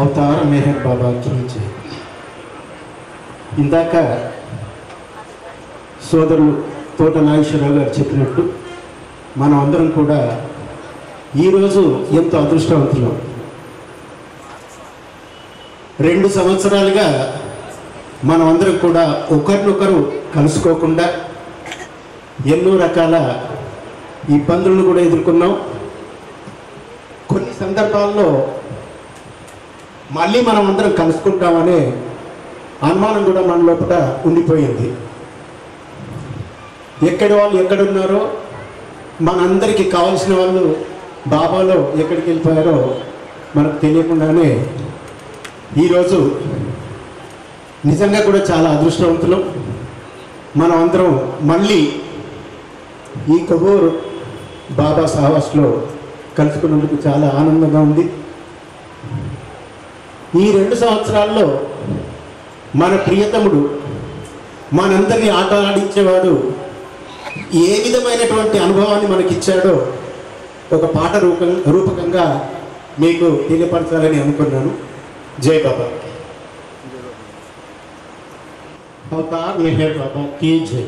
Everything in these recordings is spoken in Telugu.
అవతార మెహర్ బాబాకి జై. ఇందాక సోదరులు తోట నాగేశ్వరరావు గారు చెప్పినట్టు మనం అందరం కూడా ఈరోజు ఎంతో అదృష్టవంతులం రెండు సంవత్సరాలుగా మనం అందరం కూడా ఒకరినొకరు కలుసుకోకుండా ఎన్నో రకాల ఇబ్బందులను కూడా ఎదుర్కొన్నాం కొన్ని సందర్భాల్లో మళ్ళీ మనం అందరం కలుసుకుంటామనే అనుమానం కూడా మన లోపల ఉండిపోయింది ఎక్కడి వాళ్ళు ఎక్కడున్నారో మనందరికీ కావాల్సిన వాళ్ళు బాబాలో ఎక్కడికి వెళ్ళిపోయారో మనకు తెలియకుండానే ఈరోజు నిజంగా కూడా చాలా అదృష్టవంతులం మనం అందరం మళ్ళీ ఈ కబూర్ బాబా సహవాస్లో కలుసుకున్నందుకు చాలా ఆనందంగా ఉంది ఈ రెండు సంవత్సరాల్లో మన ప్రియతముడు మనందరినీ ఆట ఆడించేవాడు ఏ విధమైనటువంటి అనుభవాన్ని మనకిచ్చాడో ఒక పాట రూపం రూపకంగా మీకు తెలియపరచాలని అనుకున్నాను జై బాబా అవతార్ మెహర్ బాబా కీ జై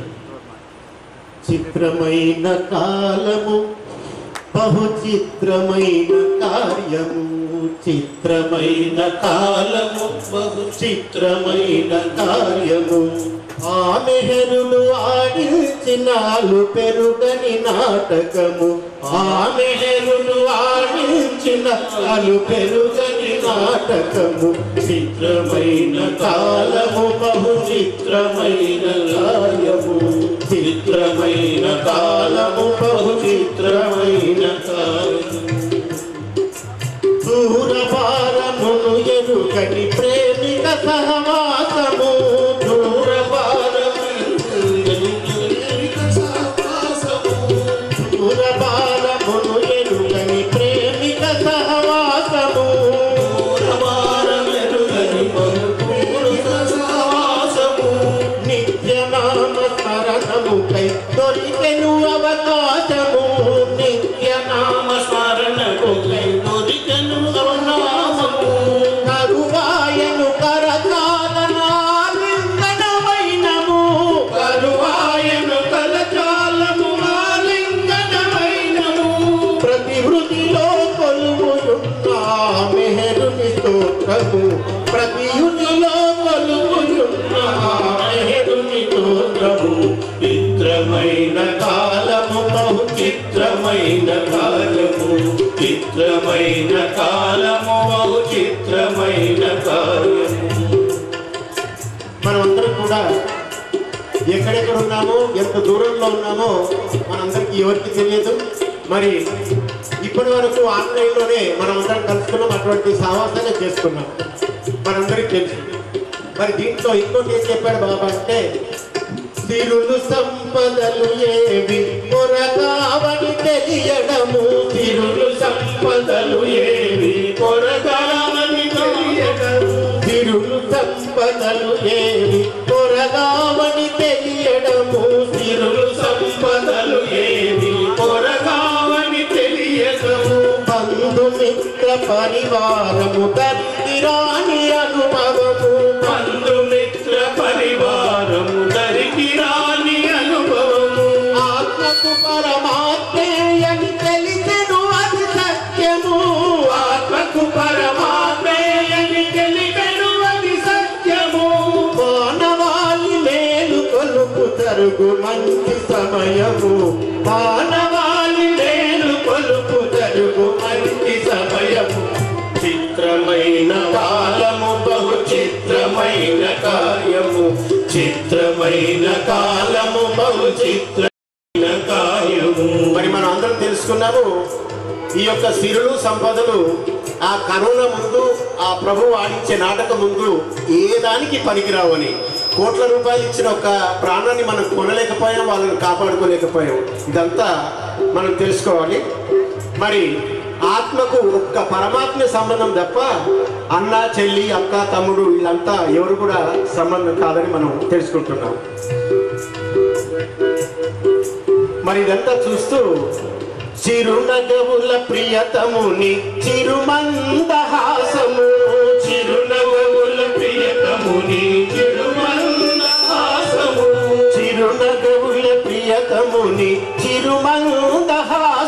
చిత్రమైన కాలము బహు చిత్రమైన కార్యము చిత్రమైన కాలము బహు చిత్రమైన కార్యము ఆ మెహరులు ఆడించినాలు పెరుగని నాటకము ఆ మెహరులు ఆడించిన అలు పెరుగని నాటకము చిత్రమైన కాలము బహు చిత్రమైన కార్యము చిత్రమైన కాలము బహు చిత్రమైన కాలము దూరభారమును ఎరుకని ప్రేమిక సహవాసము దూరభారమును ఎరుకని ప్రేమిక సహవాసము నిత్యనామ స్మరణముకై దొరికెను అవకాశము నిత్యనామ స్మరణముకై దొరికెను అవకాశము కరువాయను కరచాలనాలింగనమైనము కరువాయను కరచాలము ఆలింగనమైనము ప్రతి వృతిలో కొలువుయున్న మెహరుని స్తోత్రము ప్రతి యునిలో కొలువుయున్న మెహరుని స్తోత్రము చిత్రమైన కాలము బహు చిత్రమైన కాలము చిత్రమైన కాలము బహు చిత్రమైన కాలము మనమందరం కూడా ఎక్కడెక్కడ ఉన్నామో ఎంత దూరంలో ఉన్నామో మనందరికీ ఎవరికి తెలియదు మరి ఇప్పటి వరకు ఆన్లైన్లోనే మనం అందరం కలుసుకున్నాం అటువంటి సావాసంగా చేసుకున్నాం మనందరికీ తెలుసు మరి దీంట్లో ఇంకోటి ఏం చెప్పాడు బాబా అంటే తిరులు సంపదలు ఏవి కొరగావని తెలియడము తిరులు సంపదలు ఏవి కొరగావని తెలియడము తిరులు సంపదలు ఏవి కొరగావని తెలియడము తిరులు సంపదలు ఏవి కొరగావని తెలియడము బంధుమిత్ర పరివారము తరిగిరాని అనుభవము బంధుమిత్ర పరివారము తరిగిరాని అనుభవము ఆత్మకు పరమాత్మే అని తెలిసెను అది సత్యము ఆత్మకు పరమాత్మే అని తెలిసెను అది సత్యము మానవాళి మేలు కొలుపు తరుగు మంచి సమయము మానవాళి మేలు కొలుపు తరుగు మంచి సమయము చిత్రమైన కాలము బహు చిత్రమైన కార్యము చిత్రమైన కాలము బహు చిత్రమైన కార్యము మరి మనం అందరం తెలుసుకున్నాము ఈ యొక్క సిరులు సంపదలు ఆ కరోనా ముందు ఆ ప్రభు ఆడించే నాటకం ముందు ఏ దానికి పనికిరావని కోట్ల రూపాయలు ఇచ్చిన ఒక ప్రాణాన్ని మనం కొనలేకపోయాం వాళ్ళని కాపాడుకోలేకపోయాం ఇదంతా మనం తెలుసుకోవాలి మరి ఆత్మకు ఒక్క పరమాత్మ సంబంధం తప్ప అన్న చెల్లి అక్క తమ్ముడు వీళ్ళంతా ఎవరు కూడా సంబంధం కాదని మనం తెలుసుకుంటున్నాం మరి ఇదంతా చూస్తూ చిరునగవుల ప్రియతముని చిరుమందహాసము చి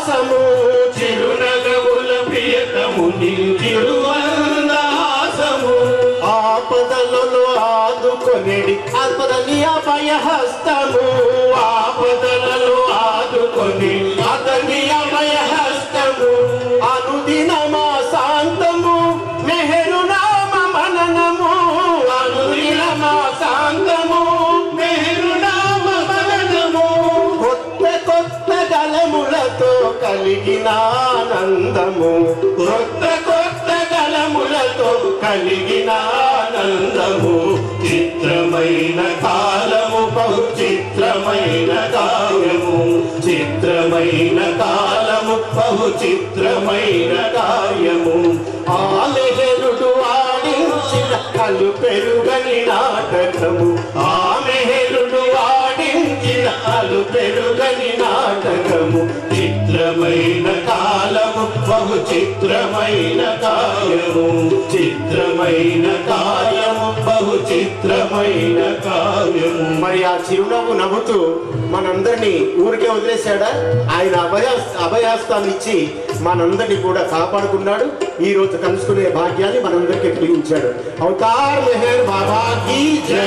హాసము చిరునగవుల ప్రియతము నిందిడు హాసము ఆపదలలో ఆదుకొనిడి ఆపదని అభయ హస్తము ఆపదలలో ఆదుకొని అతని అభయ హస్తము అనుదినమా శాంతము మెహరు నామ మననము అనుదినమా శాంతము మెహరు నామ మననము కొత్త కొత్త గలములతో కలిగిన ఆనందము కొత్త కొత్త గలములతో కలిగిన ఆనందము చిత్రమైన కాలము బహు చిత్రమైన కాయము చిత్రమైన కాలము బహు చిత్రమైన కార్యము ఆమెహరుడు ఆడించిన కలు పెరుగని నాటకము ఆమెహరుడు ఆడించిన కలు పెరుగని నాటకము చిత్రమైన కాలము బహు చిత్రమైన కార్యము చిత్రమైన కార్యము బహు చిత్రమైన కార్యము మరి ఆ చిరునవ్వు నవ్వుతూ మనందరినీ ఊరికే వదిలేశాడా ఆయన అభయ అభయాస్తాన్ని ఇచ్చి మనందరినీ కూడా కాపాడుకున్నాడు ఈ రోజు కలుసుకునే భాగ్యాన్ని మనందరికీ కలిగించాడు అవతార్ మెహర్ బాబా కీ జై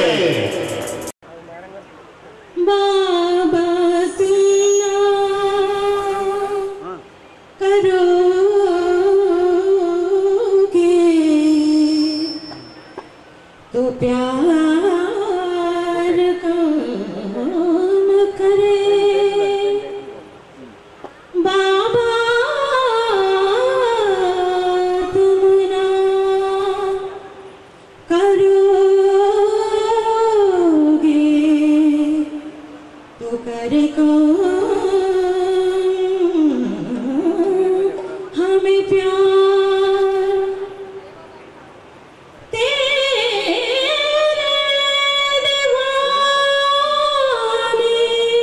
बाबा तुलना करोगे तो प्यार काम करे बाबा तुम ना करोगे तो करे कौन हमें प्यार तेरे दीवाने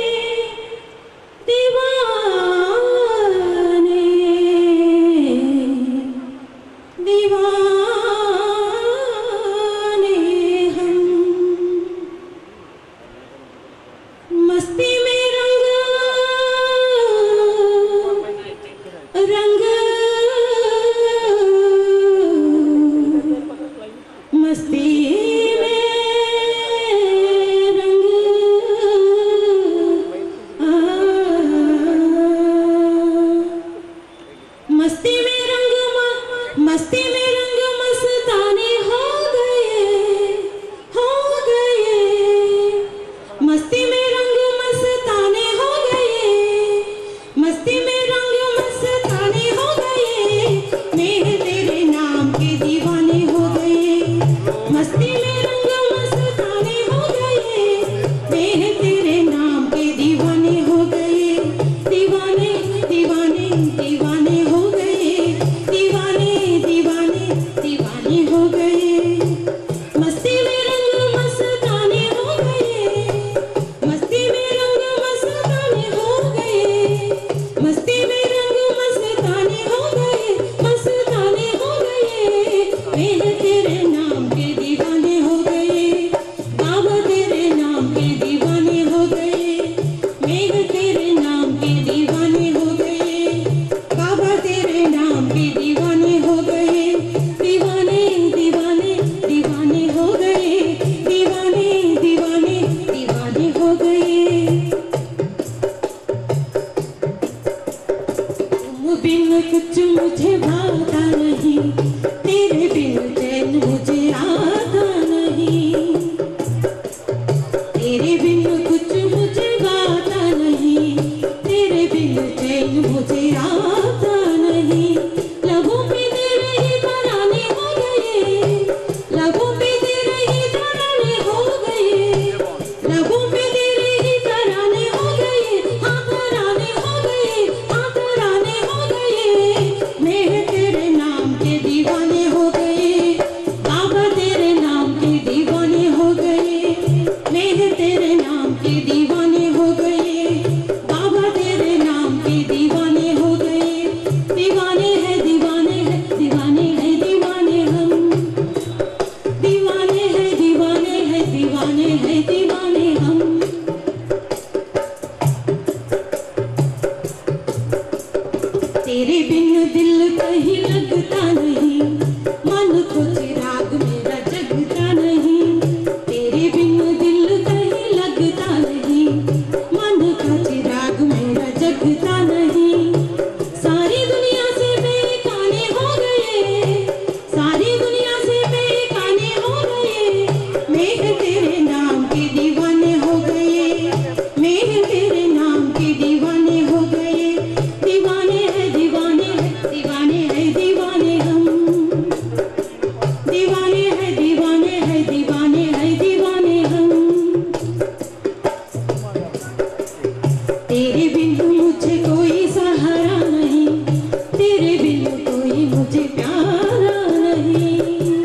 दीवाने दीवाने हम मस्ती में रंग रंग मस्ती में रंग आ, मस्ती में रंग म- मस्ती में रंग मस्ताने हो गए हो गए मस्ती में रंग मस्ताने हो गए मस्ती में रंग मस्ताने हो गए मेरे तेरे नाम के दीवाने हो गए मस्ती में रंग मस्ताने हो गए मेरे तेरे नाम के दीवाने हो गए दीवाने दीवाने दीवाने हो गए दीवाने दीवाने दीवाने हो गए मस्ती में रंग मस्ताने हो गए मस्ती में रंग मस्ताने हो गए मस्ती में रंग मस्ताने हो गए मस्ताने हो गए मेरे तेरे नाम के दीवाने हो गए बाबा तेरे नाम के दीवाने हो गए मेरे तेरे नाम के दीवाने हो गए बाबा तेरे नाम के दीवाने हो गए दीवाने दीवाने दीवाने हो गए दीवाने दीवाने दीवाने हो गए तुम बिन कुछ मुझे भाता नहीं तेरे बिन चैन मुझे आता नहीं तेरे बिन कुछ मुझे भाता नहीं तेरे बिन चैन मुझे आता नहीं लबों पे तेरे ही तराने हो गए लबों पे तेरे ही तराने हो गए लबों पे तेरे ही तराने हो गए हाँ तराने हो गए हाँ तराने हो गए मेरे तेरे नाम के दीवाने हो गए दिखता नहीं सारी दुनिया से बेगाने हो गए सारी दुनिया से बेगाने हो गए मैं तेरे नाम के दीवाने हो गए मैं तेरे नाम के दीवाने हो गए दीवाने है दीवाने है दीवाने है दीवाने हम दीवाने है दीवाने है दीवाने है दीवाने हम तेरे बिन मुझे कोई सहारा नहीं तेरे बिन कोई मुझे प्यारा नहीं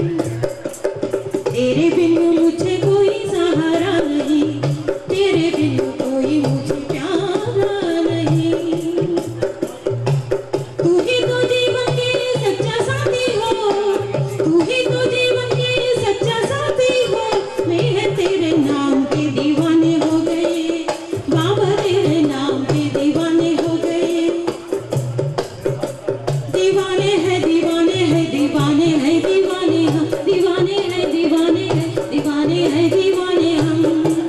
तेरे बिन मुझे कोई सहारा नहीं तेरे बिन कोई मुझे प्यारा नहीं तू ही तो जीवन के सच्चा साथी हो तू ही तो जीवन के सच्चा साथी हो मैं तेरे नाम के दीवाने हो गए बाबा तेरे नाम के दीवाने हो गए दीवाने हैं दीवाने हैं दीवाने हैं दीवाने हम दीवाने हैं दीवाने हैं दीवाने हैं दीवाने हम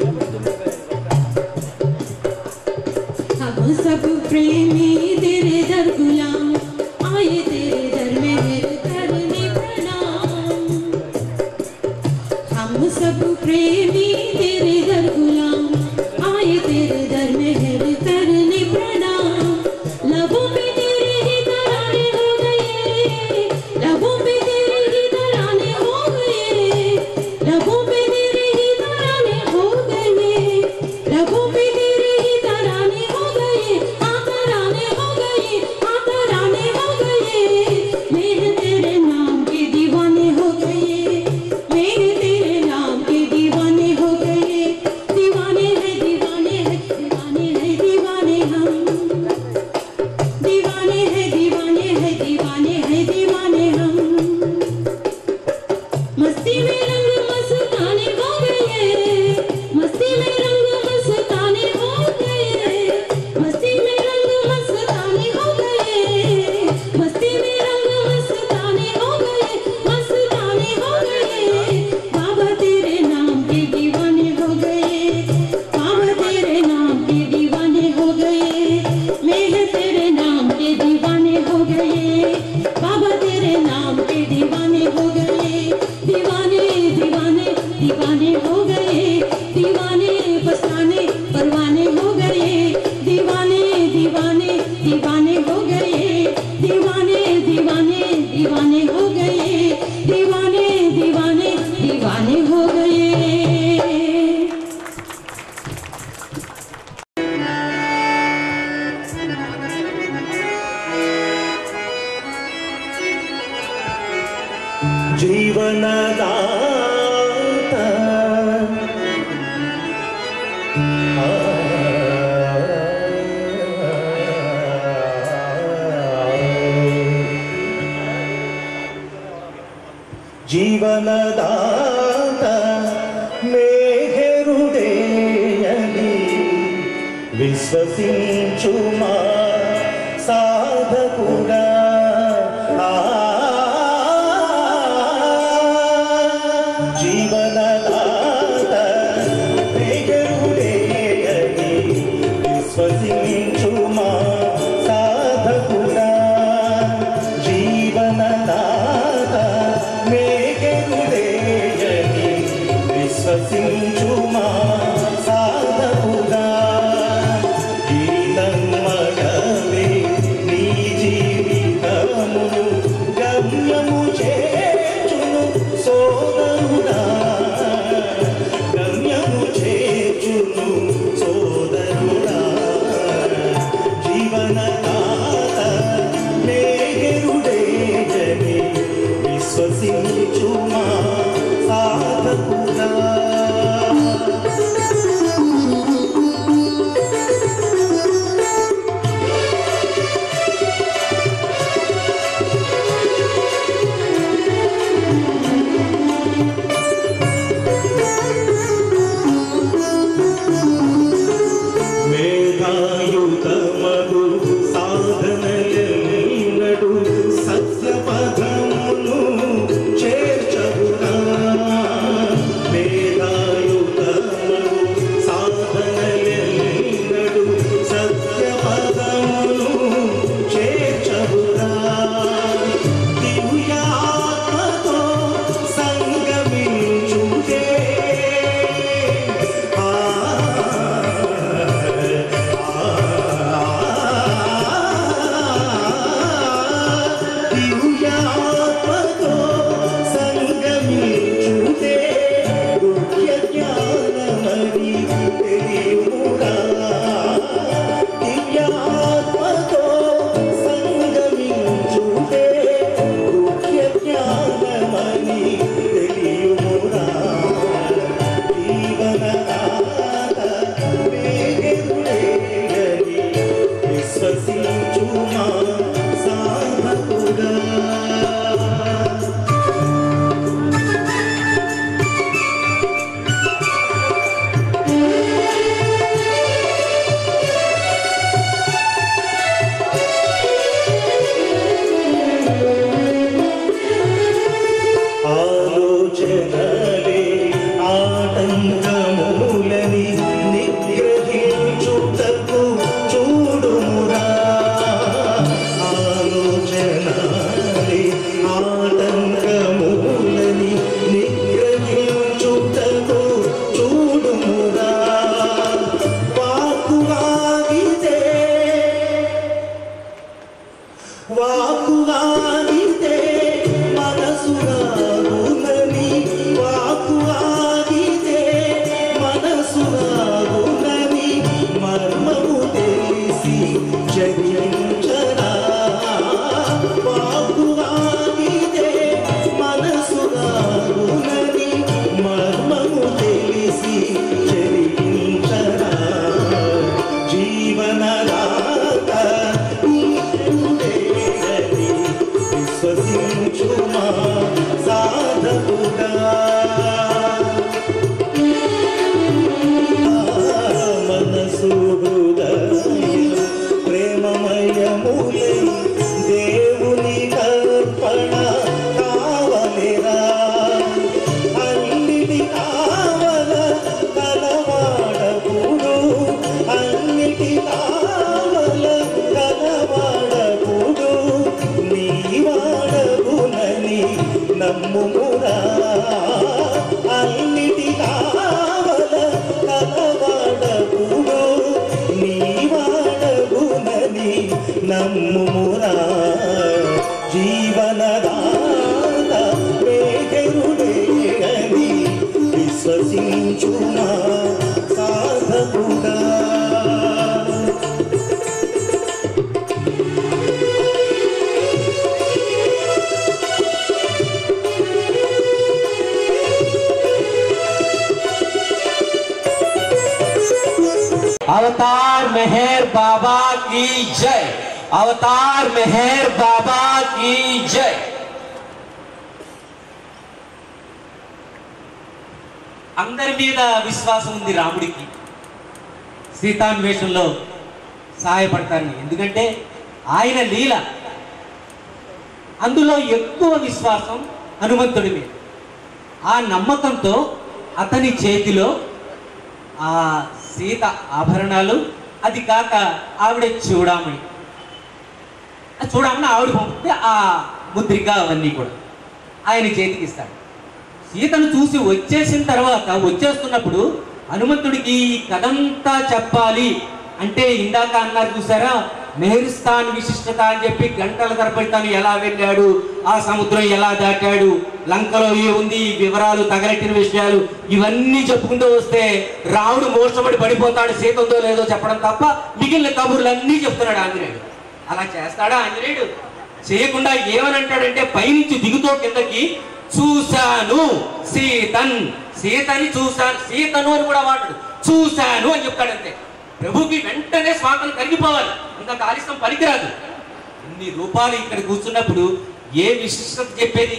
हम सब प्रेमी तेरे दर गुलाम आए तेरे दर में मेरे करने प्रणाम हम सब प्रेमी तेरे दर गुलाम आए तेरे दर में मेरे करने प्रणाम लबों पे तेरे ही तराने हो गए लबों पे तेरे ही तराने हो गए लबों पे तेरे ही तराने हो गए लबों पे तेरे ही तराने हो गए हाँ तराने हो गए हाँ तराने हो गए मैं तेरे नाम के दीवाने हो गए मैं तेरे नाम के दीवाने हो गए दीवाने हैं दीवाने हैं दीवाने हैं दीवाने हम दीवाने हैं दीवाने हैं दीवाने हैं दीवाने हम मस्ती में रंग मस्ताने हो गए मस्ती में रंग मस्ताने हो गए मस्ती में रंग मस्ताने हो गए मस्ती में रंग मस्ताने हो गए मस्ताने हो गए बाबा तेरे नाम के दीवाने हो गए बाबा तेरे नाम के दीवाने हो गए मैं तेरे नाम के दीवाने हो गए बाबा तेरे नाम के दीवाने हो गए दीवाने दीवाने दीवाने हो गए दीवाने फसाने परवाने हो गए दीवाने दीवाने दीवाने हो गए दीवाने दीवाने दीवाने हो गए दीवाने दीवाने दीवाने हो गए ಜೀವನದಾತ ಜೀವನದಾತ ಮೇಘರುಡೆಯಲಿ విశ్వసించుమా సాధకుడా ఆ, జీవనదాత మేఘరుడేయని విశ్వసించుమా సాధకుడా జీవనదాత మేఘరుడేయని విశ్వసించుమా సాధకుడా ఈ నన్మగ విశ్వసించుమా సాధకుడా ఆలోచనలే ఆటంకములని నిగ్రహించుటకు చూడుమురా ఆలోచనలే ఆటంకములని నిగ్రహించుటకు చూడుమురా వాకువాగితే వాకువాగితే మనసురాగునని వాకువాగితే మనసురాగునని మర్మము తెలిసి చర్యించరా వాకువాగితే మనసురాగునని మర్మము తెలిసి చరించరా జీవనదాత ఈశ్వరుడేనని విశ్వసించుమా సాధకుడా మనసు హృదయం ప్రేమమయములై దేవుని కర్పణ కావలిరా అన్నిటి కావల కలవాడకుడు అన్నిటి కావల కలవాడకుడు నీవాడగునని నమ్ముమురా అన్నిటి కావల కలవాడకుడు నీవాడగునని నమ్ముమురా జీవనదాత మేఘరుడేనని విశ్వసించుమా సాధకుడా अवतार मेहर बाबा की जय अवतार मेहर बाबा की जय అందరి మీద విశ్వాసం ఉంది రాముడికి సీతాన్వేషంలో సహాయపడతారని ఎందుకంటే ఆయన లీల అందులో ఎక్కువ విశ్వాసం హనుమంతుడి మీద ఆ నమ్మకంతో అతని చేతిలో ఆ సీత ఆభరణాలు అది కాక ఆవిడ చూడామణి ఆ చూడామని ఆవిడ పంపితే ఆ ముద్రిక అవన్నీ కూడా ఆయన చేతికి ఇస్తాడు సీతను చూసి వచ్చేసిన తర్వాత వచ్చేస్తున్నప్పుడు హనుమంతుడికి ఈ కథంతా చెప్పాలి అంటే ఇందాక అన్నారు చూసారా మెహరిస్తాన్ విశిష్టత అని చెప్పి గంటల తరబడి తాను ఎలా వెళ్ళాడు ఆ సముద్రం ఎలా దాటాడు లంకలో ఏముంది ఈ వివరాలు తగలెట్టిన విషయాలు ఇవన్నీ చెప్పుకుంటూ వస్తే రాముడు మోసపడి పడిపోతాడు సీత ఉందో లేదో చెప్పడం తప్ప మిగిలిన కబుర్లన్నీ చెప్తున్నాడు ఆంజనేయుడు అలా చేస్తాడా ఆంజనేయుడు చేయకుండా ఏమని అంటాడంటే పైనుంచి దిగుతో కిందకి చూశాను సీతన్ సీతని చూశాను సీతను అని కూడా వాడాడు చూశాను అని చెప్తాడంతే ప్రభుకి వెంటనే స్వాతం కరిగిపోవాలి ఇంకా ఆలస్యం పనికిరాదు ఇన్ని రూపాలు ఇక్కడ కూర్చున్నప్పుడు ఏ విశిష్టత చెప్పేది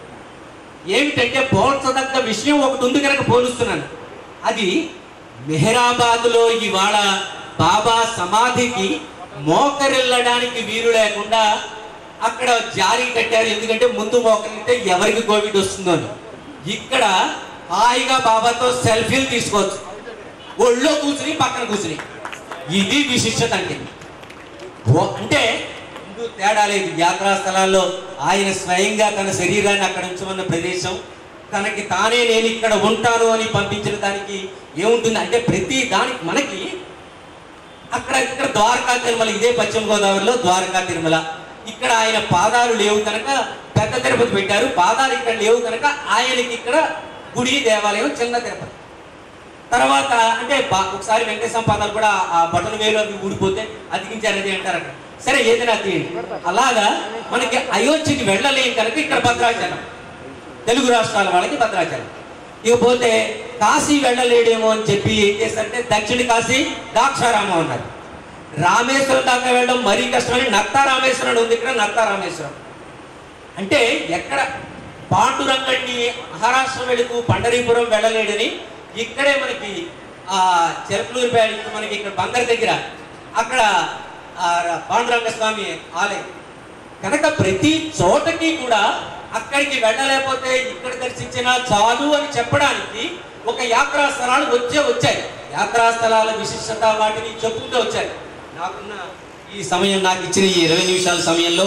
ఏమిటంటే పోల్చదగ్గ విషయం ఒకటి ఉంది కనుక పోలుస్తున్నాను అది మెహరాబాద్లో ఇవాళ బాబా సమాధికి మోకరిల్లడానికి వీలు లేకుండా అక్కడ జారీ కట్టారు ఎందుకంటే ముందు మోకరిస్తే ఎవరికి కోవిడ్ వస్తుందో అని ఇక్కడ హాయిగా బాబాతో సెల్ఫీలు తీసుకోవచ్చు ఒళ్ళో కూర్చుని పక్కన కూర్చుని ఇది విశిష్టత అంటే ఓ- అంటే ముందు తేడా లేదు యాత్రా స్థలాల్లో ఆయన స్వయంగా తన శరీరాన్ని అక్కడ ఉంచమన్న ప్రదేశం తనకి తానే నేను ఇక్కడ ఉంటాను అని పంపించిన దానికి ఏముంటుంది అంటే ప్రతి దానికి మనకి అక్కడ ఇక్కడ ద్వారకా తిరుమల ఇదే పశ్చిమ గోదావరిలో ద్వారకా తిరుమల ఇక్కడ ఆయన పాదాలు లేవు కనుక పెద్ద తిరుపతి పెట్టారు పాదాలు ఇక్కడ లేవు కనుక ఆయనకి ఇక్కడ గుడి దేవాలయం చిన్న తిరుపతి తర్వాత అంటే బా- ఒకసారి వెంకటేశ్వర పాదాలు కూడా ఆ బటన్ వేలు అవి ఊడిపోతే అతికించారని అంటారు అక్కడ సరే ఏదైనా తీయండి అలాగా మనకి అయోధ్యకి వెళ్ళలేం కనుక ఇక్కడ భద్రాచలం తెలుగు రాష్ట్రాల వాళ్ళకి భద్రాచలం ఇకపోతే కాశీ వెళ్ళలేడేమో అని చెప్పి ఏం చేస్తారంటే దక్షిణ కాశీ దాక్షారామం అన్నారు రామేశ్వరం దాకా వెళ్ళడం మరీ కష్టమని నత్తా రామేశ్వరం అని ఉంది ఇక్కడ నత్తా రామేశ్వరం అంటే ఎక్కడ పాండురంగడిని మహారాష్ట్ర వెళుతూ పండరీపురం వెళ్ళలేడని ఇక్కడే మనకి ఆ చెరుకులూరుపేట ఇప్పుడు మనకి ఇక్కడ బందర్ దగ్గర అక్కడ ఆ పాండురంగ స్వామి ఆలయం కనుక ప్రతి చోటకి కూడా అక్కడికి వెళ్ళలేకపోతే ఇక్కడ దర్శించినా చాలు అని చెప్పడానికి ఒక యాత్రా స్థలాలు వచ్చే వచ్చాయి యాత్రా స్థలాల విశిష్టత వాటిని చెప్పుకుంటూ వచ్చాయి నాకున్న ఈ సమయం నాకు ఇచ్చిన ఈ ఇరవై నిమిషాల సమయంలో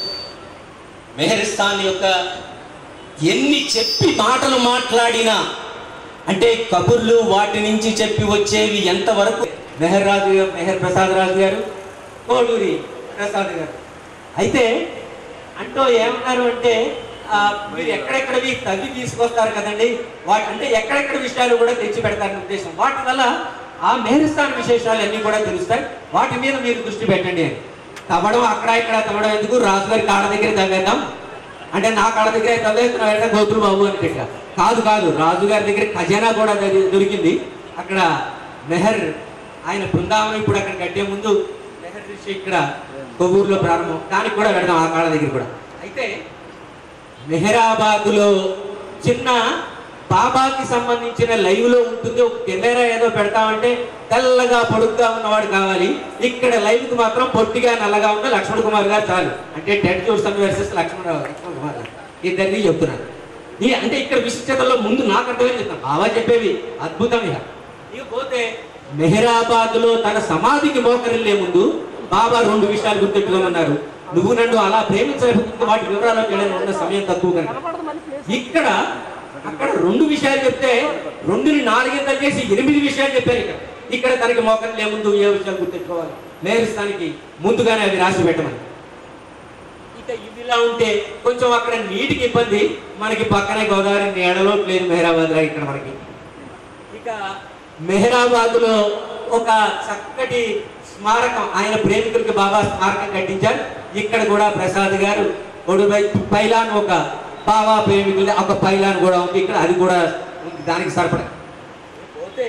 మెహరిస్తాన్ యొక్క ఎన్ని చెప్పి మాటలు మాట్లాడినా అంటే కబుర్లు వాటి నుంచి చెప్పి వచ్చేవి ఎంతవరకు మెహర్ రాజు గారు మెహర్ ప్రసాద్ రాజు గారు కోడూరి ప్రసాద్ గారు అయితే అంటూ ఏమన్నారు అంటే ఆ, మీరు ఎక్కడెక్కడవి తగ్గి తీసుకొస్తారు కదండి వాటి అంటే ఎక్కడెక్కడ విషయాలు కూడా తెచ్చి పెడతారని ఉద్దేశం వాటి వల్ల ఆ మెహరిస్తాన్ విశేషాలు అన్ని కూడా తెలుస్తాయి వాటి మీద మీరు దృష్టి పెట్టండి అని తవ్వడం అక్కడ ఇక్కడ తవ్వడం ఎందుకు రాజుగారి కాళ్ళ దగ్గర తవ్వేద్దాం అంటే నా కాళ్ళ దగ్గర తవ్వేస్తున్నా వెంటనే గోతులు బాబు అని పెట్టా కాదు కాదు రాజుగారి దగ్గర ఖజానా కూడా దొరి- దొరికింది అక్కడ మెహర్ ఆయన బృందావనం ఇప్పుడు అక్కడ కట్టే ముందు మెహర్ ఋషి ఇక్కడ కొవ్వూరులో ప్రారంభం దానికి కూడా పెడదాం ఆ కాళ్ళ దగ్గర కూడా అయితే మెహరాబాద్లో చిన్న బాబాకి సంబంధించిన లైవ్ లో ఉంటుంది ఒక కెమెరా ఏదో పెడతామంటే తెల్లగా పొడుగ్గా ఉన్నవాడు కావాలి ఇక్కడ లైవ్ కి మాత్రం పొట్టిగా నల్లగా ఉన్న లక్ష్మణ్ కుమార్ గారు చాలు అంటే టెట్ జోడ్సన్ వర్సెస్ లక్ష్మణ్ లక్ష్మణ్ కుమార్ గారు ఇద్దరిని చెప్తున్నాను ఈ అంటే ఇక్కడ విశిష్టతలో ముందు నాకు అర్థమైంది చెప్తాను బాబా చెప్పేవి అద్భుతం ఇక ఇకపోతే మెహరాబాద్ లో తన సమాధికి మోకరిల్లే ముందు బాబా రెండు విషయాలు గుర్తెట్టుకోమన్నారు నువ్వు నన్ను అలా ప్రేమించలేకపోతే వాటి వివరాలకు వెళ్ళని ఉన్న సమయం తక్కువ కనుక ఇక్కడ అక్కడ రెండు విషయాలు చెప్తే రెండుని నాలుగింతలు చేసి ఎనిమిది విషయాలు చెప్పారు ఇక్కడ ఇక్కడ తనకి మోకరిల్లే ముందు ఏ విషయాలు గుర్తెట్టుకోవాలి మేరుస్తానికి ముందుగానే అవి రాసి పెట్టమని ఇక ఇదిలా ఉంటే కొంచెం అక్కడ నీటికి ఇబ్బంది మనకి పక్కనే గోదావరి నీడలో లేదు మెహరాబాద్ ఇక్కడ మనకి ఇక మెహరాబాద్ లో ఒక చక్కటి స్మారకం ఆయన ప్రేమికులకి బాబా స్మారకం కట్టించారు ఇక్కడ కూడా ప్రసాద్ గారు ఒడుబై పైలాన్ ఒక బాబా ప్రేమికులు ఒక పైలాన్ కూడా ఉంది ఇక్కడ అది కూడా ఉంది దానికి సరిపడా పోతే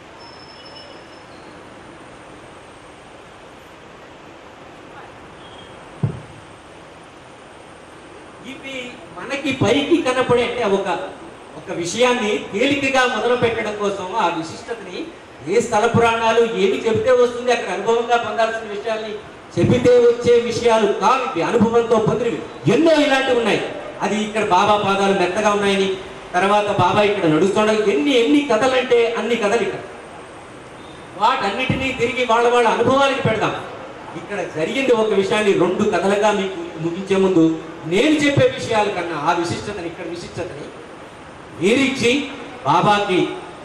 ఇవి మనకి పైకి కనపడే అంటే ఒక ఒక విషయాన్ని తేలికగా మొదలు పెట్టడం కోసం ఆ విశిష్టతని ఏ స్థల పురాణాలు ఏమి చెబితే వస్తుంది అక్కడ అనుభవంగా పొందాల్సిన విషయాల్ని చెబితే వచ్చే విషయాలు కావు ఇవి అనుభవంతో పొందినవి ఎన్నో ఇలాంటివి ఉన్నాయి అది ఇక్కడ బాబా పాదాలు మెత్తగా ఉన్నాయని తర్వాత బాబా ఇక్కడ నడుస్తుండగా ఎన్ని ఎన్ని కథలంటే అన్ని కథలు ఇక్కడ వాటన్నిటినీ తిరిగి వాళ్ళ వాళ్ళ అనుభవాలకి పెడదాం ఇక్కడ జరిగింది ఒక విషయాన్ని రెండు కథలుగా మీకు ముగించే ముందు నేను చెప్పే విషయాల కన్నా ఆ విశిష్టతని ఇక్కడ విశిష్టతని మీరిచ్చి బాబాకి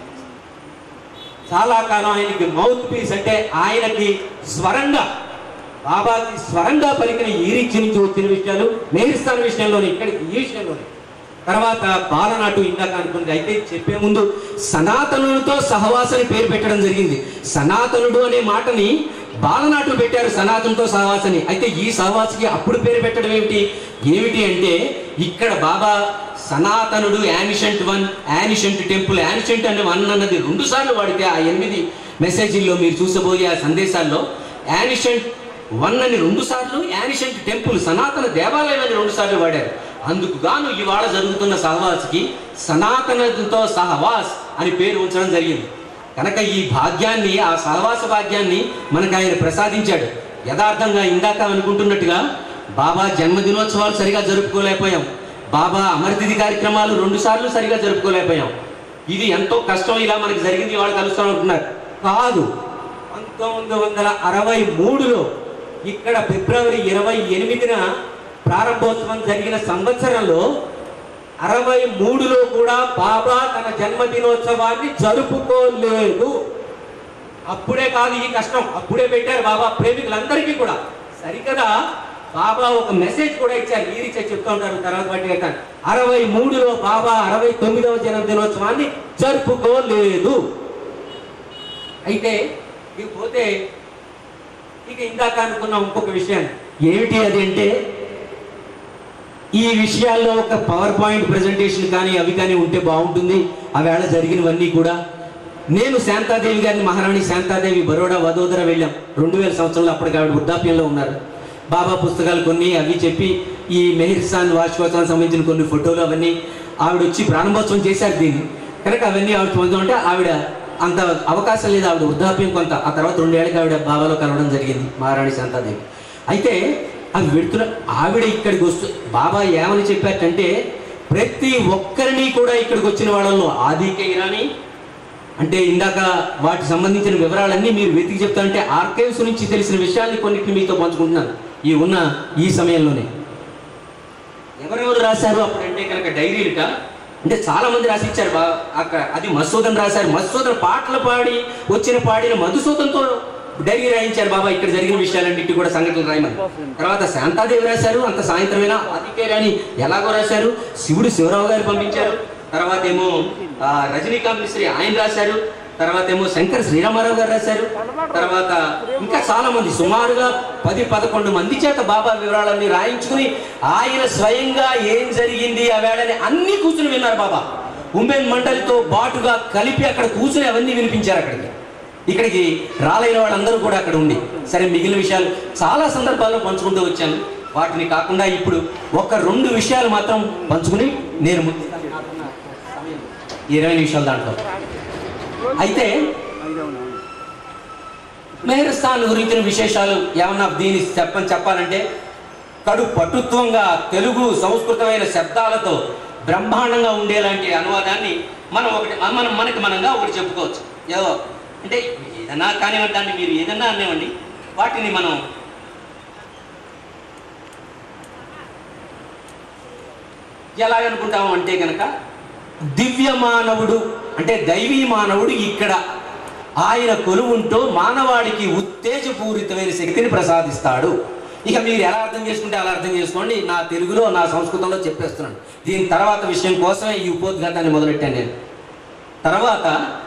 చాలా కాలం ఆయనకి మౌత్ పీస్ అంటే ఆయనకి స్వరంగా బాబాకి స్వరంగా పలికిన ఈరిచ్చి నుంచి వచ్చిన విషయాలు మేరిస్తాన్ విషయంలోని ఇక్కడ ఈ విషయంలోని తర్వాత బాలనాటు ఇందాక అనుకుంది అయితే చెప్పే ముందు సనాతనులతో సహవాసని పేరు పెట్టడం జరిగింది సనాతనుడు అనే మాటని బాలనాటు పెట్టారు సనాతనతో సహవాసని అయితే ఈ సహవాసికి అప్పుడు పేరు పెట్టడం ఏమిటి ఏమిటి అంటే ఇక్కడ బాబా సనాతనుడు యానిషంట్ వన్ యానిషంట్ టెంపుల్ యానిషంట్ అనే వన్ అన్నది రెండు సార్లు వాడితే ఆ ఎనిమిది మెసేజీల్లో మీరు చూసబోయే ఆ సందేశాల్లో యానిషంట్ వన్ అని రెండు సార్లు యానిషంట్ టెంపుల్ సనాతన దేవాలయం అని రెండు సార్లు వాడారు అందుకు గాను ఇవాళ జరుగుతున్న సహవాస్కి సనాతనతో సహవాస్ అని పేరు ఉంచడం జరిగింది కనుక ఈ భాగ్యాన్ని ఆ సహవాస భాగ్యాన్ని మనకు ఆయన ప్రసాదించాడు యథార్థంగా ఇందాక అనుకుంటున్నట్టుగా బాబా జన్మదినోత్సవాలు సరిగా జరుపుకోలేకపోయాం బాబా అమరతిథి కార్యక్రమాలు రెండు సార్లు సరిగా జరుపుకోలేకపోయాం ఇది ఎంతో కష్టం ఇలా మనకి జరిగింది వాళ్ళు కలుస్తూ ఉంటున్నారు కాదు పంతొమ్మిది వందల అరవై మూడులో ఇక్కడ ఫిబ్రవరి ఇరవై ఎనిమిదిన ప్రారంభోత్సవం జరిగిన సంవత్సరంలో అరవై మూడులో కూడా బాబా తన జన్మదినోత్సవాన్ని జరుపుకోలేదు అప్పుడే కాదు ఈ కష్టం అప్పుడే పెట్టారు బాబా ప్రేమికులందరికీ కూడా సరికదా బాబా ఒక మెసేజ్ కూడా ఇచ్చారు ఈ రీచే చెప్తూ ఉంటారు తర్వాత వాటి వెళ్తాను అరవై మూడులో బాబా అరవై తొమ్మిదవ జన్మదినోత్సవాన్ని జరుపుకోలేదు అయితే ఇక పోతే ఇక ఇందాక అనుకున్న ఇంకొక విషయం ఏమిటి అది అంటే ఈ విషయాల్లో ఒక పవర్ పాయింట్ ప్రెజెంటేషన్ కానీ అవి కానీ ఉంటే బాగుంటుంది ఆ వేళ జరిగినవన్నీ కూడా నేను శాంతాదేవి గారిని మహారాణి శాంతాదేవి బరోడా వదోదర వెళ్ళాం రెండు వేల సంవత్సరంలో అప్పటికి ఆవిడ వృద్ధాప్యంలో ఉన్నారు బాబా పుస్తకాలు కొన్ని అవి చెప్పి ఈ మెహిర్సాన్ వార్షికోత్సవానికి సంబంధించిన కొన్ని ఫోటోలు అవన్నీ ఆవిడ వచ్చి ప్రారంభోత్సవం చేశారు దీన్ని కనుక అవన్నీ ఆవిడ పొందడం అంటే ఆవిడ అంత అవకాశం లేదు ఆవిడ వృద్ధాప్యం కొంత ఆ తర్వాత రెండేళ్ళకి ఆవిడ బాబాలో కలవడం జరిగింది మహారాణి శాంతాదేవి అయితే అవి వెడుతున్న ఆవిడ ఇక్కడికి వస్తూ బాబా ఏమని చెప్పారంటే ప్రతి ఒక్కరిని కూడా ఇక్కడికి వచ్చిన వాళ్ళలో ఆదికే ఇరానీ అంటే ఇందాక వాటికి సంబంధించిన వివరాలన్నీ మీరు వెతికి చెప్తానంటే ఆర్కైవ్స్ నుంచి తెలిసిన విషయాల్ని కొన్నిటిని మీతో పంచుకుంటున్నాను ఈ ఉన్న ఈ సమయంలోనే ఎవరెవరు రాశారు అప్పుడు అంటే కనుక డైరీలుట అంటే చాలా మంది రాసిచ్చారు బా అక్కడ అది మధుసూదన్ రాశారు మధుసూదన్ పాటలు పాడి వచ్చిన పాడిన మధుసూదన్తో డైరీ రాయించారు బాబా ఇక్కడ జరిగిన విషయాలన్నిటి కూడా సంఘటనలు రాయమని తర్వాత శాంతాదేవి రాశారు అంత సాయంత్రమైనా అతికే రాని ఎలాగో రాశారు శివుడు శివరావు గారు పంపించారు తర్వాత ఏమో ఆ, రజనీకాంత్ మిశ్రీ ఆయన రాశారు తర్వాత ఏమో శంకర్ శ్రీరామారావు గారు రాశారు తర్వాత ఇంకా చాలా మంది సుమారుగా పది పదకొండు మంది చేత బాబా వివరాలన్నీ రాయించుకుని ఆయన స్వయంగా ఏం జరిగింది ఆ వేళని అన్ని కూర్చుని విన్నారు బాబా ఉమెన్ మండలితో బాటుగా కలిపి అక్కడ కూర్చుని అవన్నీ వినిపించారు అక్కడికి ఇక్కడికి రాలైన వాళ్ళందరూ కూడా అక్కడ ఉండి సరే మిగిలిన విషయాలు చాలా సందర్భాల్లో పంచుకుంటూ వచ్చాను వాటిని కాకుండా ఇప్పుడు ఒక రెండు విషయాలు మాత్రం పంచుకుని నేను ముగిస్తాను. ఇరవై నిమిషాల దాంట్లో అయితే మెహరస్థాన్ గురించిన విశేషాలు ఏమన్నా దీని చెప్పని చెప్పాలంటే కడు పటుత్వంగా తెలుగు సంస్కృతమైన శబ్దాలతో బ్రహ్మాండంగా ఉండేలాంటి అనువాదాన్ని మనం ఒకటి మనం మనకి మనంగా ఒకటి చెప్పుకోవచ్చు ఏదో అంటే ఏదన్నా కానివ్వండి దాన్ని మీరు ఏదన్నా అనేవ్వండి వాటిని మనం ఎలాగనుకుంటాము అంటే కనుక దివ్య మానవుడు అంటే దైవీ మానవుడు ఇక్కడ ఆయన కొలువుంటూ మానవాడికి ఉత్తేజపూరితమైన శక్తిని ప్రసాదిస్తాడు ఇక మీరు ఎలా అర్థం చేసుకుంటే అలా అర్థం చేసుకోండి నా తెలుగులో నా సంస్కృతంలో చెప్పేస్తున్నాను దీని తర్వాత విషయం కోసమే ఈ ఉపోద్ఘాతాన్ని మొదలెట్టాను నేను తర్వాత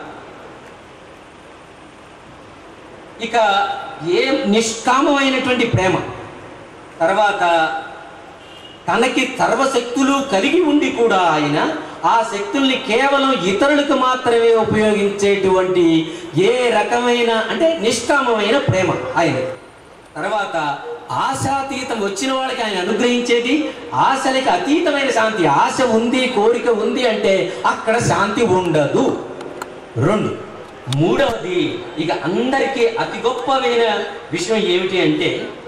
ఇక ఏ నిష్కామమైనటువంటి ప్రేమ తర్వాత తనకి సర్వశక్తులు కలిగి ఉండి కూడా ఆయన ఆ శక్తుల్ని కేవలం ఇతరులకు మాత్రమే ఉపయోగించేటువంటి ఏ రకమైన అంటే నిష్కామమైన ప్రేమ ఆయన తర్వాత ఆశాతీతం వచ్చిన వాళ్ళకి ఆయన అనుగ్రహించేది ఆశలకి అతీతమైన శాంతి ఆశ ఉంది కోరిక ఉంది అంటే అక్కడ శాంతి ఉండదు రెండు మూడవది ఇక అందరికీ అతి గొప్పమైన విషయం ఏమిటి అంటే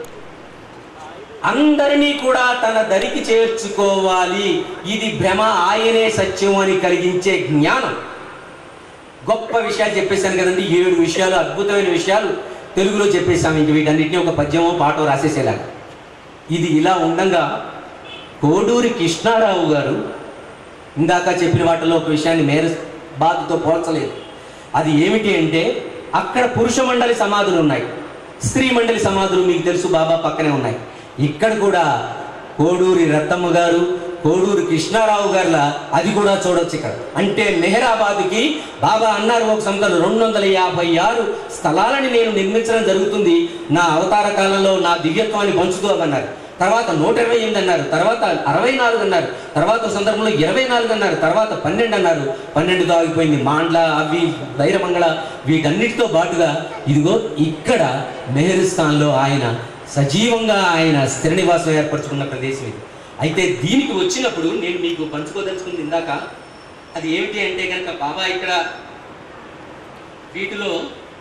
అందరినీ కూడా తన దరికి చేర్చుకోవాలి ఇది భ్రమ ఆయనే సత్యం అని కలిగించే జ్ఞానం గొప్ప విషయాలు చెప్పేశాను కదండి ఏడు విషయాలు అద్భుతమైన విషయాలు తెలుగులో చెప్పేశాము ఇంక వీటన్నిటిని ఒక పద్యమో పాటో రాసేసేలాగా ఇది ఇలా ఉండగా కోడూరి కృష్ణారావు గారు ఇందాక చెప్పిన వాటిలో ఒక విషయాన్ని మేర బాధతో పోల్చలేదు అది ఏమిటి అంటే అక్కడ పురుష మండలి సమాధులు ఉన్నాయి స్త్రీ మండలి సమాధులు మీకు తెలుసు బాబా పక్కనే ఉన్నాయి ఇక్కడ కూడా కోడూరి రత్తమ్మ గారు కోడూరి కృష్ణారావు గారులా అది కూడా చూడొచ్చు ఇక్కడ అంటే మెహరాబాద్కి బాబా అన్నారు ఒక సంవత్సరం రెండు వందల యాభై ఆరు స్థలాలని నేను నిర్మించడం జరుగుతుంది నా అవతార కాలంలో నా దివ్యత్వాన్ని పంచుతూ అన్నారు తర్వాత నూట ఇరవై ఎనిమిది అన్నారు తర్వాత అరవై నాలుగు అన్నారు తర్వాత ఒక సందర్భంలో ఇరవై నాలుగు అన్నారు తర్వాత పన్నెండు అన్నారు పన్నెండుతో ఆగిపోయింది మాండ్ల అవి వైరమంగళ వీటన్నిటితో పాటుగా ఇదిగో ఇక్కడ మెహరిస్తాన్లో ఆయన సజీవంగా ఆయన స్థిర నివాసం ఏర్పరచుకున్న ప్రదేశం ఇది అయితే దీనికి వచ్చినప్పుడు నేను మీకు పంచుకోదలుచుకుంది ఇందాక అది ఏమిటి అంటే కనుక బాబా ఇక్కడ వీటిలో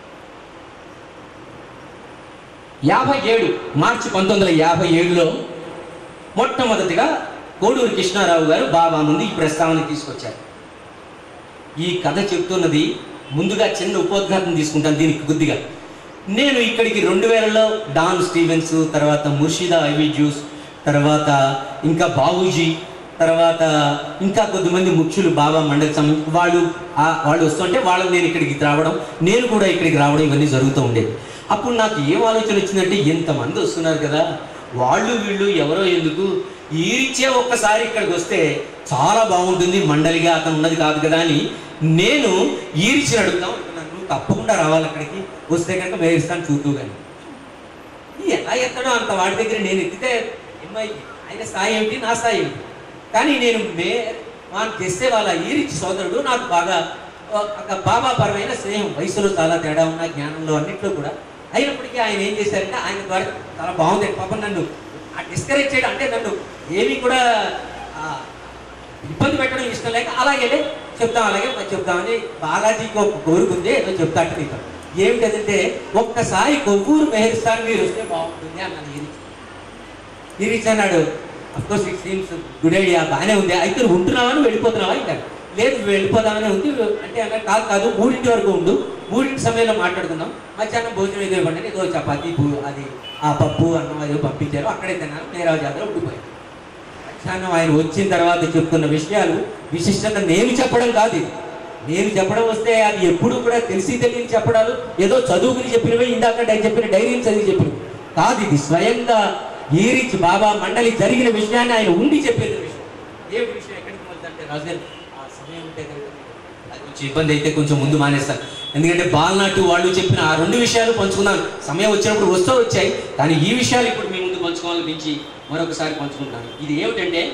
యాభై ఏడు మార్చి పంతొమ్మిది వందల యాభై ఏడులో మొట్టమొదటిగా కోడూరి కృష్ణారావు గారు బాబా ముందు ఈ ప్రస్తావన తీసుకొచ్చారు ఈ కథ చెప్తున్నది ముందుగా చిన్న ఉపోద్ఘాతం తీసుకుంటాను దీనికి కొద్దిగా నేను ఇక్కడికి రెండు వేలలో డాన్ స్టీవెన్స్ తర్వాత ముర్షిదా ఐవి జ్యూస్ తర్వాత ఇంకా బాబూజీ తర్వాత ఇంకా కొద్దిమంది ముఖ్యులు బాబా మండలి సంబంధించి వాళ్ళు ఆ- వాళ్ళు వస్తుంటే వాళ్ళని నేను ఇక్కడికి రావడం నేను కూడా ఇక్కడికి రావడం ఇవన్నీ జరుగుతూ ఉండేది అప్పుడు నాకు ఏం ఆలోచన వచ్చిందంటే ఎంతమంది వస్తున్నారు కదా వాళ్ళు వీళ్ళు ఎవరో ఎందుకు ఈరిచ్చే ఒక్కసారి ఇక్కడికి వస్తే చాలా బాగుంటుంది మండలిగా అతను ఉన్నది కాదు కదా అని నేను ఈరిచ్చిన అడుగుతాం అనుకున్నాను. నువ్వు తప్పకుండా రావాలి అక్కడికి వస్తే కనుక వేయిస్తాను చూద్దు కానీ ఎలా ఎత్తడో అంత వాడి దగ్గర నేను ఎత్తితే ఏమై ఆయన స్థాయి ఏమిటి నా స్థాయి ఏమిటి కానీ నేను మే వాడిని తెస్తే వాళ్ళ ఈరిచి సోదరుడు నాకు బాగా ఒక బాబా పరమైన స్నేహం వయసులో చాలా తేడా ఉన్న జ్ఞానంలో అన్నింటిలో కూడా అయినప్పటికీ ఆయన ఏం చేశారంటే ఆయన ద్వారా చాలా బాగుంది పాపం నన్ను డిస్కరేజ్ చేయడం అంటే నన్ను ఏమీ కూడా ఆ, ఇబ్బంది పెట్టడం ఇష్టం లేక అలాగే చెప్తాం అలాగే మరి చెప్తామని బాలాజీకి ఒక కోరుకుంది ఏదో చెప్తాట నీతో ఏమిటంటే ఒక్కసారి కొవ్వూరు మెహరిస్తాను మీరు వస్తే బాగుంటుంది అన్నాను ఈరిచ్ ఈరిచ్ అన్నాడు of course it seems good idea బాగానే ఉంది అయితే నువ్వు ఉంటున్నావని వెళ్ళిపోతున్నావా ఇంకా లేదు వెళ్ళిపోదామని ఉంది అంటే అన్నాడు కాదు కాదు మూడింటి వరకు ఉండు మూడింటి సమయంలో మాట్లాడుకుందాం మధ్యాహ్నం భోజనం ఏదో ఇవ్వండి ఏదో చపాతి పు- అది ఆ పప్పు అన్నం ఏదో పంపించారు అక్కడే తిన్నాను నేరావు జాతర ఉండిపోయాను మధ్యాహ్నం ఆయన వచ్చిన తర్వాత చెప్తున్న విషయాలు విశిష్టత నేను చెప్పడం కాదు ఇది నేను చెప్పడం వస్తే అది ఎప్పుడు కూడా తెలిసి తెలియని చెప్పడాలు ఏదో చదువుకుని చెప్పినవే ఇందాక నేను చెప్పిన డైరీని చదివి చెప్పినవి కాదు ఇది స్వయంగా ఈరిచి బాబా మండలి జరిగిన విషయాన్ని ఆయన ఉండి చెప్పేది విషయం ఏ విషయం ఎక్కడికి వెళ్తుంటే రాజు ఆ సమయం ఉంటే కనుక అది కొంచెం ఇబ్బంది అయితే కొంచెం ముందు మానేస్తాను ఎందుకంటే బాల్నాటు వాళ్ళు చెప్పిన ఆ రెండు విషయాలు పంచుకుందాం సమయం వచ్చినప్పుడు వస్తూ వచ్చాయి కానీ ఈ విషయాలు ఇప్పుడు మీ ముందు పంచుకోవాలనిపించి మరొకసారి పంచుకుంటున్నాను ఇది ఏమిటంటే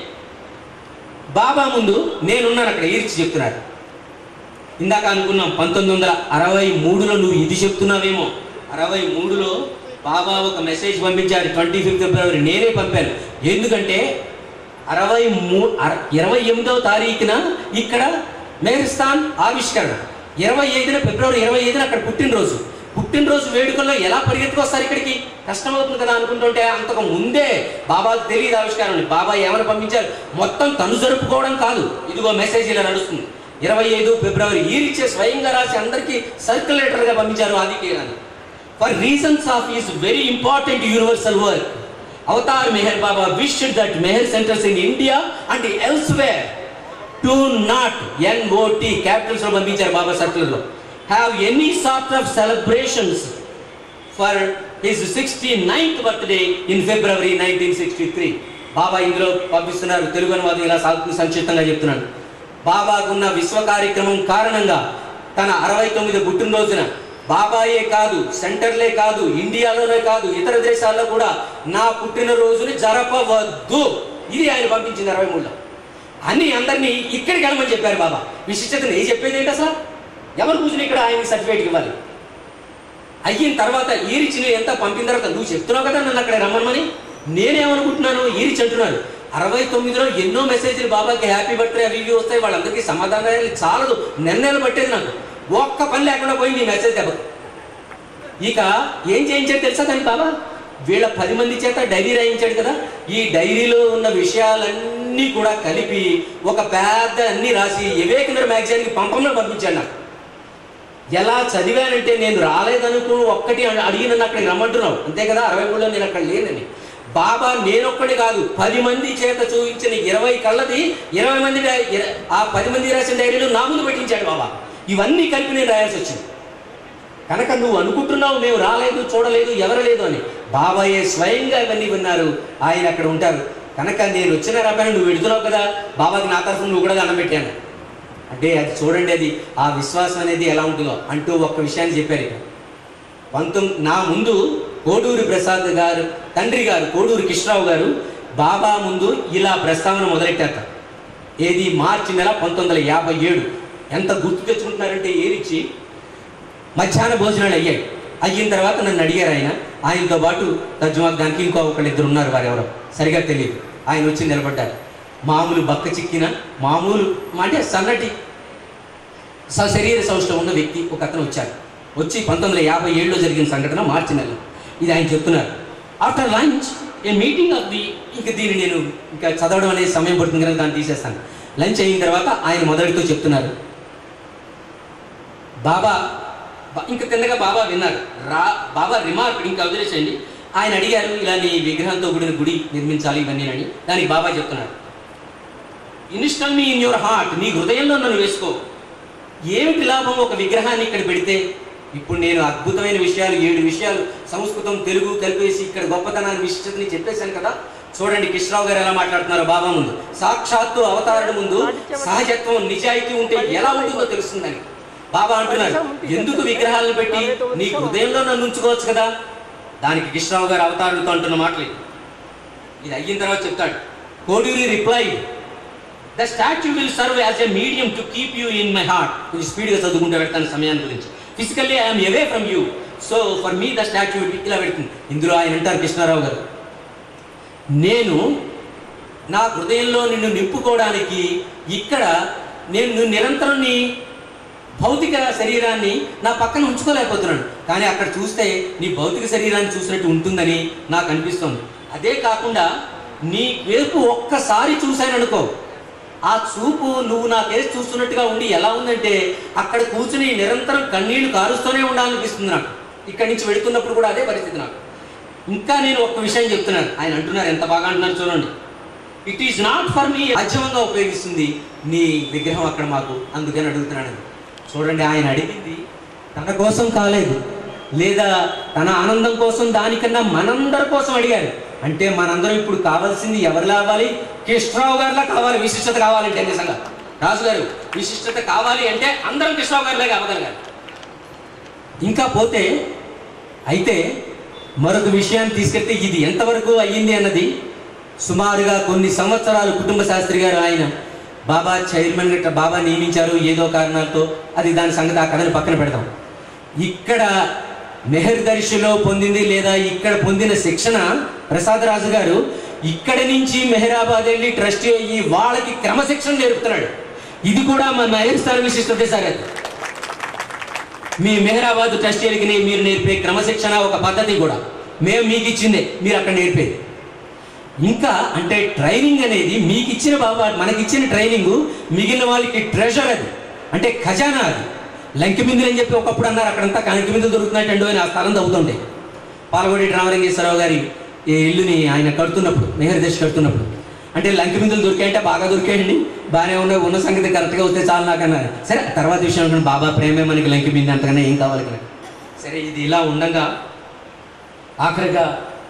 బాబా ముందు నేనున్నాను అక్కడ ఈర్చి చెప్తున్నారు ఇందాక అనుకున్నాం పంతొమ్మిది వందల అరవై మూడులో నువ్వు ఇది చెప్తున్నావేమో అరవై మూడులో బాబా ఒక మెసేజ్ పంపించారు ట్వంటీ ఫిఫ్త్ ఫిబ్రవరి నేనే పంపాను ఎందుకంటే అరవై మూ అర- ఇరవై ఎనిమిదవ తారీఖున ఇక్కడ మెహర్స్థాన్ ఆవిష్కరణ ఇరవై ఐదున ఫిబ్రవరి ఇరవై ఐదున అక్కడ పుట్టినరోజు పుట్టినరోజు వేడుకల్లో ఎలా పరిగెత్తుకొస్తారు ఇక్కడికి కష్టమవుతుంది కదా అనుకుంటుంటే అంతకు ముందే బాబాకు తెలియదు ఆవిష్కారం బాబా ఏమని పంపించారు మొత్తం తను జరుపుకోవడం కాదు ఇదిగో మెసేజ్ ఇలా నడుస్తుంది ఇరవై ఐదు ఫిబ్రవరి ఈరిచ్చే స్వయంగా రాసి అందరికీ సర్క్యులేటర్ గా పంపించారు ఆదికే గాని for reasons of is very important universal work Avatar Meher Baba wished that Meher centres in India and elsewhere to not N O T capitals లో పంపించారు బాబా సర్కిల్ లో have any sort of celebrations for his sixty ninth birthday in February nineteen sixty three Baba ఇందులో పంపిస్తున్నారు తెలుగు అనువాదం ఇలా సాగుతుంది సంక్షిప్తంగా చెప్తున్నాను బాబాకున్న విశ్వ కార్యక్రమం కారణంగా తన అరవై తొమ్మిది పుట్టినరోజున బాబాయే కాదు సెంటర్లే కాదు ఇండియాలోనే కాదు ఇతర దేశాల్లో కూడా నా పుట్టినరోజుని జరపవద్దు ఇది ఆయన పంపించింది అరవై మూడులో అని అందరినీ ఇక్కడికి వెళ్ళమని చెప్పారు బాబా విశిష్టతను ఏ చెప్పేది ఏంటి అసలు ఎవరు కూర్చుని ఇక్కడ ఆయనకి సర్టిఫికేట్ ఇవ్వాలి అయిన తర్వాత ఈరిచిన ఎంత పంపిన తర్వాత నువ్వు చెప్తున్నావు కదా నన్ను అక్కడ రమ్మని నేనేమనుకుంటున్నాను ఈరిచి అంటున్నాను అరవై తొమ్మిదిలో ఎన్నో మెసేజ్లు బాబాకి హ్యాపీ బర్త్డే అవి ఇవి వస్తాయి వాళ్ళందరికీ సమాధానాలు చాలదు నెన్నెలు పట్టేది నాకు ఒక్క పని లేకుండా పోయింది ఈ మెసేజ్ దెబ్బ ఇక ఏం చేయించాడు తెలుసా దానికి బాబా వీళ్ళ పది మంది చేత డైరీ రాయించాడు కదా ఈ డైరీలో ఉన్న విషయాలన్నీ కూడా కలిపి ఒక పెద్ద అన్ని రాసి వివేకందర్ మ్యాగజైన్కి పంపంలో పంపించాడు నాకు ఎలా చదివానంటే నేను రాలేదనుకో ఒక్కటి అడి- అడిగి నన్ను అక్కడికి రమ్మంటున్నావు అంతే కదా అరవై మూడులో నేను అక్కడ లేనని బాబా నేనొక్కడి కాదు పది మంది చేత చూపించిన ఇరవై కళ్ళది ఇరవై మంది డై- ఇర- ఆ పది మంది రాసిన డైరీలు నా ముందు పెట్టించాడు బాబా ఇవన్నీ కలిపి నేను రాయాల్సి వచ్చింది కనుక నువ్వు అనుకుంటున్నావు మేము రాలేదు చూడలేదు ఎవరు లేదు అని బాబాయే స్వయంగా ఇవన్నీ విన్నారు ఆయన అక్కడ ఉంటారు కనుక నేను వచ్చిన రాబాయి నువ్వు వెళుతున్నావు కదా బాబాకి నా తరఫున నువ్వు కూడా దండం పెట్టాను అంటే అది చూడండి అది ఆ విశ్వాసం అనేది ఎలా ఉంటుందో అంటూ ఒక్క విషయాన్ని చెప్పారు ఇక్కడ పంతొమ్మిది నా ముందు కోడూరి ప్రసాద్ గారు తండ్రి గారు కోడూరి కృష్ణరావు గారు బాబా ముందు ఇలా ప్రస్తావన మొదలెట్టారు ఏది మార్చి నెల పంతొమ్మిది వందల యాభై ఏడు ఎంత గుర్తు తెచ్చుకుంటున్నారంటే ఏరిచ్చి మధ్యాహ్న భోజనాలు అయ్యాయి అయిన తర్వాత నన్ను అడిగారు ఆయన ఆయనతో పాటు తర్జుమాకు దానికి ఇంకో ఒకళ్ళు ఇద్దరు ఉన్నారు వారు ఎవరో సరిగా తెలియదు ఆయన వచ్చి నిలబడ్డారు మామూలు బక్క చిక్కిన మామూలు అంటే సన్నటి స- శరీర సౌష్ఠవం ఉన్న వ్యక్తి ఒక అతను వచ్చారు వచ్చి పంతొమ్మిది వందల యాభై ఏడులో జరిగిన సంఘటన మార్చి నెల ఇది ఆయన చెప్తున్నారు after lunch a meeting of the ఇంకా దీన్ని నేను ఇంకా చదవడం అనేది సమయం పడుతుంది కనుక దాన్ని తీసేస్తాను లంచ్ అయిన తర్వాత ఆయన మొదటితో చెప్తున్నారు బాబా బా- ఇంకా తిన్నగా బాబా విన్నారు రా బాబా రిమార్క్ ఇంకా వదిలేసేయండి ఆయన అడిగారు ఇలా నీ విగ్రహంతో కూడిన గుడి నిర్మించాలి ఇవన్నీ అని దానికి బాబా చెప్తున్నారు install me in your heart నీ హృదయంలో నన్ను వేసుకో ఏమిటి లాభం ఒక విగ్రహాన్ని ఇక్కడ పెడితే ఇప్పుడు నేను అద్భుతమైన విషయాలు ఏడు విషయాలు సంస్కృతం తెలుగు కలిపేసి ఇక్కడ గొప్పతనాన్ని విశిష్టతని చెప్పేశాను కదా చూడండి కృష్ణరావు గారు ఎలా మాట్లాడుతున్నారు బాబా ముందు సాక్షాత్తు అవతారుడు ముందు సహజత్వం నిజాయితీ ఉంటే ఎలా ఉంటుందో తెలుస్తుందని బాబా అంటున్నారు ఎందుకు విగ్రహాలను పెట్టి నీ హృదయంలో నన్ను ఉంచుకోవచ్చు కదా దానికి కృష్ణరావు గారు అవతారులతో అంటున్న మాటలు ఇవి. ఇది అయిన తర్వాత చెప్తాడు Koduri reply the statue will serve as a medium to keep you in my heart కొంచెం స్పీడ్గా చదువుకుంటూ పెడతాను సమయాన్ని గురించి physically I'm away from you so for me the statue ఇలా పెడుతుంది ఇందులో ఆయన అంటారు కృష్ణారావు గారు నేను నా హృదయంలో నిన్ను నింపుకోవడానికి ఇక్కడ నేను నిరంతరం నీ భౌతిక శరీరాన్ని నా పక్కన ఉంచుకోలేకపోతున్నాను కానీ అక్కడ చూస్తే నీ భౌతిక శరీరాన్ని చూసినట్టు ఉంటుందని నాకు అనిపిస్తుంది అదే కాకుండా నీ వైపు ఒక్కసారి చూశాననుకో ఆ చూపు నువ్వు నా కేసు చూస్తున్నట్టుగా ఉండి ఎలా ఉందంటే అక్కడ కూర్చుని నిరంతరం కన్నీళ్లు కారుస్తూనే ఉండాలనిపిస్తుంది నాకు ఇక్కడి నుంచి వెళుతున్నప్పుడు కూడా అదే పరిస్థితి నాకు ఇంకా నేను ఒక్క విషయం చెప్తున్నాను ఆయన అంటున్నారు ఎంత బాగా అంటున్నారు చూడండి it is not for me అధ్యమంగా ఉపయోగిస్తుంది నీ విగ్రహం అక్కడ మాకు అందుకని అడుగుతున్నాను చూడండి ఆయన అడిగింది తన కోసం కాలేదు లేదా తన ఆనందం కోసం దానికన్నా మనందరి కోసం అడిగారు అంటే మనందరం ఇప్పుడు కావాల్సింది ఎవరు కావాలి కృష్ణరావు గారిలా కావాలి విశిష్టత కావాలంటే నిజంగా రాజు గారు విశిష్టత కావాలి అంటే అందరం కృష్ణరావు గారిలాగా అవ్వగలగాలి ఇంకా పోతే అయితే మరొక విషయాన్ని తీసుకెళ్తే ఇది ఎంతవరకు అయ్యింది అన్నది సుమారుగా కొన్ని సంవత్సరాలు కుటుంబ శాస్త్రి గారు ఆయన బాబా చైర్మన్ గట్రా బాబా నియమించారు ఏదో కారణాలతో అది దాని సంగతి ఆ కథను పక్కన పెడదాం ఇక్కడ మెహర్ దర్శిలో పొందింది లేదా ఇక్కడ పొందిన శిక్షణ ప్రసాద్ రాజు గారు ఇక్కడి నుంచి మెహరాబాద్ వెళ్ళి ట్రస్టీ అయ్యి వాళ్ళకి క్రమశిక్షణ నేర్పుతున్నాడు ఇది కూడా మా మెహర్ స్థాన విశిష్టతే సార్ అది మీ మెహరాబాద్ ట్రస్టీలకి మీరు నేర్పే క్రమశిక్షణ ఒక పద్ధతి కూడా మేము మీకు ఇచ్చిందే మీరు అక్కడ నేర్పేది ఇంకా అంటే ట్రైనింగ్ అనేది మీకు ఇచ్చిన బాబా మనకి ఇచ్చిన ట్రైనింగ్ మిగిలిన వాళ్ళకి ట్రెజర్ అది అంటే ఖజానా అది లంకి బిందులు అని చెప్పి ఒకప్పుడు అన్నారు అక్కడంతా కంకి బిందులు దొరుకుతున్నట్టు అని ఆ స్థలం తవ్వుతుండే పాల్గొడి రామలింగేశ్వరరావు గారి ఈ ఇల్లుని ఆయన కడుతున్నప్పుడు మెహర్ దేశ్ కడుతున్నప్పుడు అంటే లంకి బిందులు దొరికాయంటే బాగా దొరికాయండి బాగానే ఉన్నాయి ఉన్న సంగతి కరెక్ట్గా వస్తే చాలు నాకు అన్నారు సరే తర్వాత విషయం అనుకున్నాను బాబా ప్రేమే మనకి లంకి బిందు అంతగానే ఏం కావాలి కదా సరే ఇది ఇలా ఉండగా ఆఖరిగా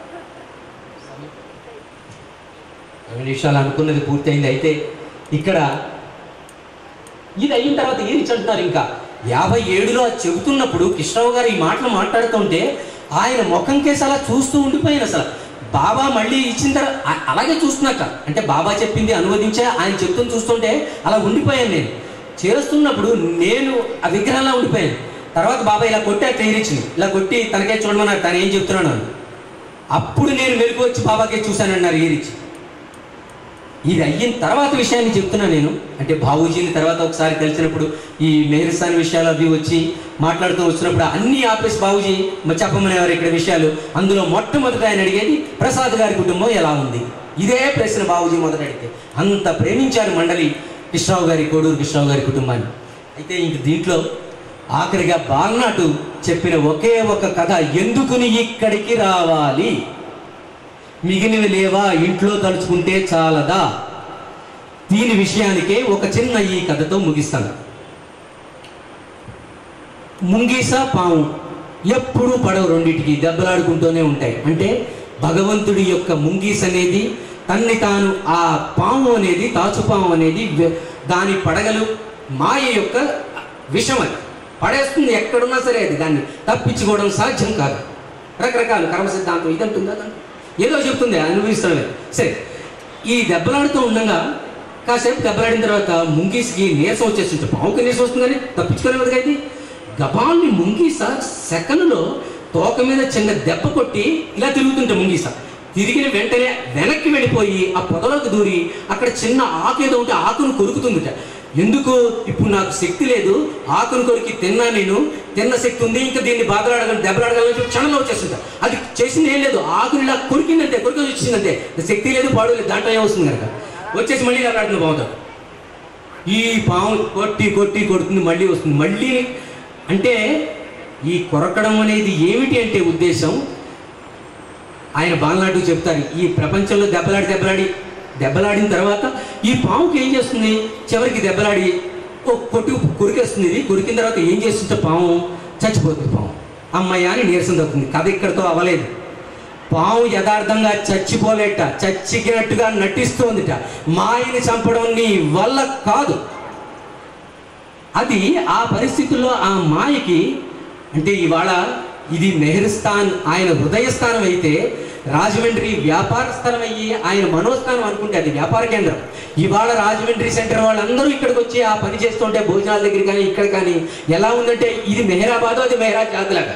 రెండు నిమిషాలు అనుకున్నది పూర్తయింది అయితే ఇక్కడ ఇది అయిన తర్వాత ఏం అంటున్నారు ఇంకా యాభై ఏడులో అది చెబుతున్నప్పుడు కృష్ణరావు గారు ఈ మాటలు మాట్లాడుతుంటే ఆయన ముఖం కేసు అలా చూస్తూ ఉండిపోయాను అసలు బాబా మళ్ళీ ఇచ్చిన తర్వాత ఆ- అలాగే చూస్తున్నట్ట అంటే బాబా చెప్పింది అనువదించే ఆయన చెప్తుంది చూస్తుంటే అలా ఉండిపోయాను నేను చేస్తున్నప్పుడు నేను ఆ విగ్రహంలా ఉండిపోయాను తర్వాత బాబా ఇలా కొట్టి ఆ ఇచ్చింది ఇలా కొట్టి తనకే చూడమన్నారు తను ఏం చెప్తున్నాను అని. అప్పుడు నేను వెలుగు వచ్చి బాబాకే చూశానన్నారు ఏరిచి ఇది అయిన తర్వాత విషయాన్ని చెప్తున్నా నేను అంటే బాబూజీని తర్వాత ఒకసారి కలిసినప్పుడు ఈ మెహర్స్థాన్ విషయాలు అవి వచ్చి మాట్లాడుతూ వచ్చినప్పుడు అన్ని ఆపేసి బాబూజీ మ- చెప్పమనేవారు ఇక్కడ విషయాలు అందులో మొట్టమొదట ఆయన అడిగేది ప్రసాద్ గారి కుటుంబం ఎలా ఉంది ఇదే ప్రశ్న బాబూజీ మొదట అడిగితే అంత ప్రేమించారు మండలి కృష్ణరావు గారి కోడూరు కృష్ణరావు గారి కుటుంబాన్ని అయితే ఇంక దీంట్లో ఆఖరిగా బాగ్నాటు చెప్పిన ఒకే ఒక కథ ఎందుకుని ఇక్కడికి రావాలి మిగిలినవి లేవా ఇంట్లో తలుచుకుంటే చాలదా దీని విషయానికే ఒక చిన్న ఈ కథతో ముగిస్తాను ముంగీస పాము ఎప్పుడూ పడవ రెండింటికి దెబ్బలాడుకుంటూనే ఉంటాయి అంటే భగవంతుడి యొక్క ముంగీస్ అనేది తన్ని తాను ఆ పాము అనేది తాచుపాము అనేది వె- దాని పడగలు మాయ యొక్క విషం అది పడేస్తుంది ఎక్కడున్నా సరే అది దాన్ని తప్పించుకోవడం సాధ్యం కాదు రకరకాల కర్మ సిద్ధాంతం ఇదంటుందా అదంటుందా? ఏదో చెప్తుంది అనుభవిస్తామే సరే ఈ దెబ్బలాడుతూ ఉండగా కాసేపు దెబ్బలాడిన తర్వాత ముంగీస్కి నీరసం వచ్చేస్తుంది పావుకి నీరసం వస్తుందని తప్పించుకోలేదు ఇది గబాల్ని ముంగీస సెకండ్లో తోక మీద చిన్న దెబ్బ కొట్టి ఇలా తిరుగుతుంటే ముంగీస తిరిగిన వెంటనే వెనక్కి వెళ్ళిపోయి ఆ పొదలోకి దూరి అక్కడ చిన్న ఆకు ఏదో ఉంటే ఆకును కొరుకుతుందిట ఎందుకు ఇప్పుడు నాకు శక్తి లేదు ఆకును కొరికి తిన్నా నేను తిన్న శక్తి ఉంది ఇంకా దీన్ని బాధలాడగలను దెబ్బలాడగలను చెప్పి క్షణంలో వచ్చేస్తుంట అది చేసింది ఏం లేదు ఆకుని ఇలా కొరికిందంటే కొరికి వచ్చిందంటే శక్తి లేదు పాడు లేదు దాంట్లో ఏమొస్తుంది కనుక వచ్చేసి మళ్ళీ దెబ్బలాడుతుంది బాగుంటుంది ఈ పాము కొట్టి కొట్టి కొడుతుంది మళ్ళీ వస్తుంది మళ్ళీ అంటే ఈ కొరకడం అనేది ఏమిటి అంటే ఉద్దేశం ఆయన బాలనాడు చెప్తారు ఈ ప్రపంచంలో దెబ్బలాడి దెబ్బలాడి దెబ్బలాడిన తర్వాత ఈ పాముకి ఏం చేస్తుంది చివరికి దెబ్బలాడి ఓ కొట్టు కొరికేస్తుంది ఇది కొరికిన తర్వాత ఏం చేస్తుంటే పాము చచ్చిపోతుంది పాము అమ్మయ్య అని నీరసం తగ్గుతుంది కథ ఇక్కడితో అవ్వలేదు పాము యథార్థంగా చచ్చిపోలేట చచ్చికినట్టుగా నటిస్తోందిట మాయని చంపడం నీ వల్ల కాదు అది ఆ పరిస్థితుల్లో ఆ మాయకి అంటే ఇవాళ ఇది మెహర్స్థాన్ ఆయన హృదయస్థానం అయితే రాజమండ్రి వ్యాపార స్థలం అయ్యి ఆయన మనోస్థానం అనుకుంటే అది వ్యాపార కేంద్రం ఇవాళ రాజమండ్రి సెంటర్ వాళ్ళందరూ ఇక్కడికి వచ్చి ఆ పని చేస్తుంటే భోజనాల దగ్గర కానీ ఇక్కడ కానీ ఎలా ఉందంటే ఇది మెహరాబాదు అది మెహరాజ్ జాతిలాగా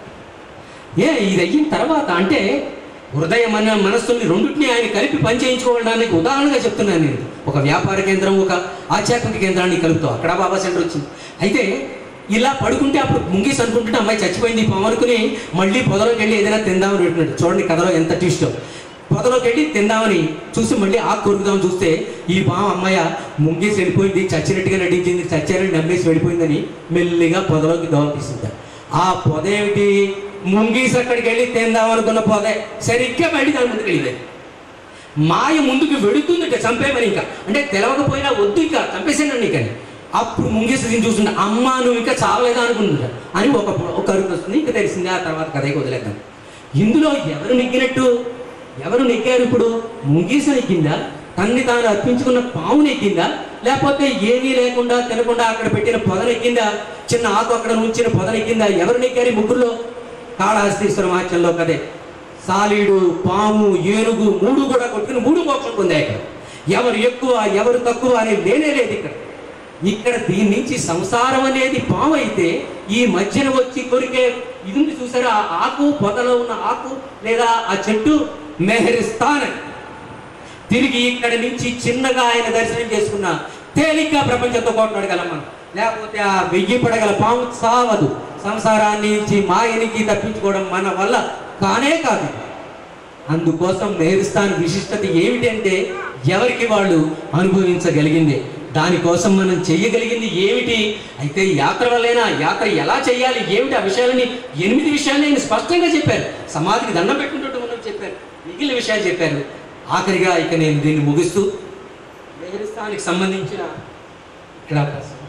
ఏ ఇది అయిన తర్వాత అంటే హృదయం అనే మనస్సుని రెండింటిని ఆయన కలిపి పని చేయించుకోవడానికి ఉదాహరణగా చెప్తున్నాను నేను ఒక వ్యాపార కేంద్రం ఒక ఆధ్యాత్మిక కేంద్రాన్ని కలుపుతూ అక్కడ బాబా సెంటర్ వచ్చింది అయితే ఇలా పడుకుంటే అప్పుడు ముంగీస్ అనుకుంటుంటే అమ్మాయి చచ్చిపోయింది పాము అనుకుని మళ్ళీ పొదలోకి వెళ్ళి ఏదైనా తిందామని పెట్టినట్టు చూడండి కథలో ఎంత ట్విస్టో పొదలోకి వెళ్ళి తిందామని చూసి మళ్ళీ ఆకు కొరుకుదామని చూస్తే ఈ పాము అమ్మాయి ముంగీసి వెళ్ళిపోయింది చచ్చినట్టుగా నటించింది చచ్చారని నమ్మేసి వెళ్ళిపోయిందని మెల్లిగా పొదలోకి దోవ తీసింది ఆ పొద ఏమిటి ముంగీస్ అక్కడికి వెళ్ళి తిందాం అనుకున్న పొదే సరిగ్గా బయట దాని ముందుకు వెళ్ళింది మాయ ముందుకు వెడుతుందట చంపేమని ఇంకా అంటే తెలవకపోయినా వద్దు ఇంకా చంపేసాను నీకు అని అప్పుడు ముంగేసి దీన్ని చూస్తుంటే అమ్మ నువ్వు ఇంకా చావలేదా అనుకుంటుంట అని ఒక ఒక అరుపు వస్తుంది ఇంకా తెలిసింది ఆ తర్వాత కథకి వదిలేద్దాం ఇందులో ఎవరు నెగ్గినట్టు ఎవరు నెగ్గారు ఇప్పుడు ముంగీస నెగ్గిందా తన్ని తాను అర్పించుకున్న పాము నెగ్గిందా లేకపోతే ఏమీ లేకుండా తినకుండా అక్కడ పెట్టిన పొద నెగ్గిందా చిన్న ఆకు అక్కడ ఉంచిన పొద నెగ్గిందా ఎవరు నెగ్గారు ఈ ముగ్గురులో కాళహస్తీశ్వర మహాత్యంలో కదే సాలీడు పాము ఏనుగు మూడు కూడా కొట్టుకుని మూడు మోక్షం పొందాయి ఇక్కడ ఎవరు ఎక్కువ ఎవరు తక్కువ అనేది లేనే లేదు ఇక్కడ ఇక్కడ దీని నుంచి సంసారం అనేది పాము అయితే ఈ మధ్యన వచ్చి కొరికే ఇది ఉంది చూసారా ఆ ఆకు పొదలో ఉన్న ఆకు లేదా ఆ చెట్టు మెహరిస్తాన్ అని. తిరిగి ఇక్కడి నుంచి చిన్నగా ఆయన దర్శనం చేసుకున్న తేలిగ్గా ప్రపంచంతో పోట్లాడగలం మనం లేకపోతే ఆ వెయ్యి పడగల పాము సావదు సంసారాన్ని నుంచి మాయనికి తప్పించుకోవడం మన వల్ల కానే కాదు అందుకోసం మెహరిస్తాన్ విశిష్టత ఏమిటంటే ఎవరికి వాళ్ళు అనుభవించగలిగింది దానికోసం మనం చెయ్యగలిగింది ఏమిటి అయితే యాత్ర వల్లైనా యాత్ర ఎలా చేయాలి ఏమిటి ఆ విషయాలని ఎనిమిది విషయాలు నేను స్పష్టంగా చెప్పారు సమాధికి దండం పెట్టుకుంటూ మనం చెప్పారు మిగిలిన విషయాలు చెప్పారు ఆఖరిగా ఇక నేను దీన్ని ముగిస్తూ మెహరిస్తాన్కి సంబంధించిన ఇక్కడ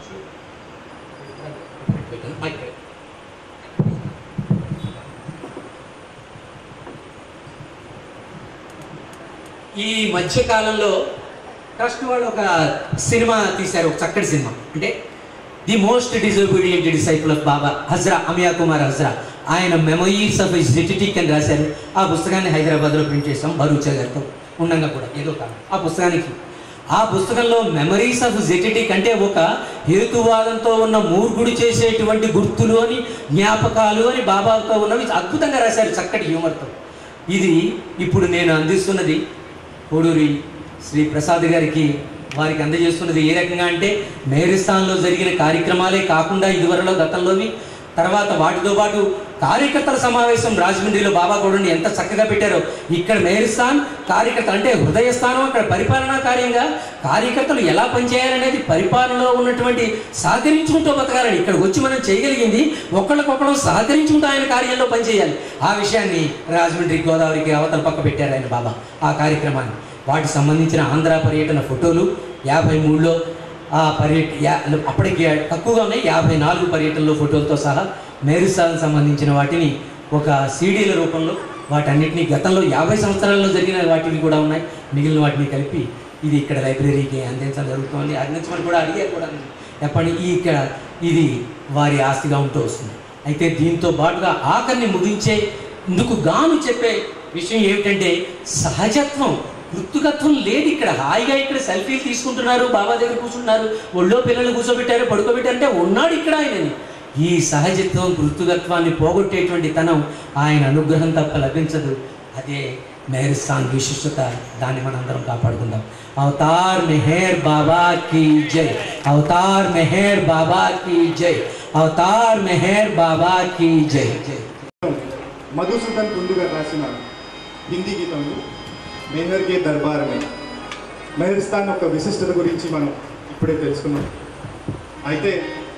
ఇక్కడ. ఈ మధ్య కాలంలో ట్రస్ట్ వాళ్ళు ఒక సినిమా తీశారు ఒక చక్కటి సినిమా అంటే the most desirability disciple of Baba Hazra Amiya Kumar Hazra ఆయన మెమోరీస్ ఆఫ్ హిస్ డిటిటిక్ అని రాశారు ఆ పుస్తకాన్ని హైదరాబాద్లో ప్రింట్ చేసాం బరూచా గారితో ఉండగా కూడా ఏదో కాదు ఆ పుస్తకానికి ఆ పుస్తకంలో మెమరీస్ ఆఫ్ జెటెటిక్ అంటే ఒక హేతువాదంతో ఉన్న మూర్ఖుడు చేసేటువంటి గుర్తులు అని జ్ఞాపకాలు అని బాబాతో ఉన్నవి అద్భుతంగా రాశారు చక్కటి హ్యూమర్తో ఇది ఇప్పుడు నేను అందిస్తున్నది కోడూరి శ్రీ ప్రసాద్ గారికి వారికి అందజేస్తున్నది ఏ రకంగా అంటే మేరిస్థాన్లో జరిగిన కార్యక్రమాలే కాకుండా ఇదివరలో గతంలోని తర్వాత వాటితో పాటు కార్యకర్తల సమావేశం రాజమండ్రిలో బాబా గౌడని ఎంత చక్కగా పెట్టారో ఇక్కడ మేరిస్థాన్ కార్యకర్త అంటే హృదయ స్థానం అక్కడ పరిపాలనా కార్యంగా కార్యకర్తలు ఎలా పనిచేయాలనేది పరిపాలనలో ఉన్నటువంటి సహకరించుకుంటూ బతకాలని ఇక్కడికి వచ్చి మనం చేయగలిగింది ఒకళ్ళకొకళ్ళు సహకరించుకుంటూ ఆయన కార్యంలో పనిచేయాలి ఆ విషయాన్ని రాజమండ్రి గోదావరికి అవతల పక్క పెట్టారు ఆయన బాబా ఆ కార్యక్రమాన్ని వాటికి సంబంధించిన ఆంధ్ర పర్యటన ఫోటోలు యాభై మూడులో ఆ పర్యట యా- అప్పటికి తక్కువగా ఉన్నాయి యాభై నాలుగు పర్యటనలో ఫోటోలతో సహా మేరుసాలకు సంబంధించిన వాటిని ఒక సీడీల రూపంలో వాటన్నిటిని గతంలో యాభై సంవత్సరాల్లో జరిగిన వాటిని కూడా ఉన్నాయి మిగిలిన వాటిని కలిపి ఇది ఇక్కడ లైబ్రరీకి అందించడం జరుగుతుంది అందించమని కూడా అడిగారు కూడా చెప్పండి ఈ ఇక్కడ ఇది వారి ఆస్తిగా ఉంటూ వస్తుంది అయితే దీంతో పాటుగా ఆఖరిని ముగించే ఇందుకు గాను చెప్పే విషయం ఏమిటంటే సహజత్వం వృత్తుకత్వం లేదు ఇక్కడ హాయిగా ఇక్కడ సెల్ఫీలు తీసుకుంటున్నారు బాబా దగ్గర కూర్చుంటున్నారు ఒళ్ళో పిల్లలు కూర్చోబెట్టారు పడుకోబెట్టారు అంటే ఉన్నాడు ఇక్కడ ఆయనని ఈ సహజత్వం వృత్తుగత్వాన్ని పోగొట్టేటువంటి తనం ఆయన అనుగ్రహం తప్ప లభించదు అదే మెహర్స్థాన్ విశిష్టత దాన్ని మనందరం కాపాడుకుందాం అవతార్ మెహర్ బాబా की जय అవతార్ మెహర్ బాబా की जय అవతార్ మెహర్ బాబా की जय जय మధుసూదన్ కుండు గారు రాసిన హిందీ గీతంలో మెహర్ కే దర్బార్ మే మెహర్స్థాన్ యొక్క విశిష్టత గురించి మనం ఇప్పుడే తెలుసుకున్నాం అయితే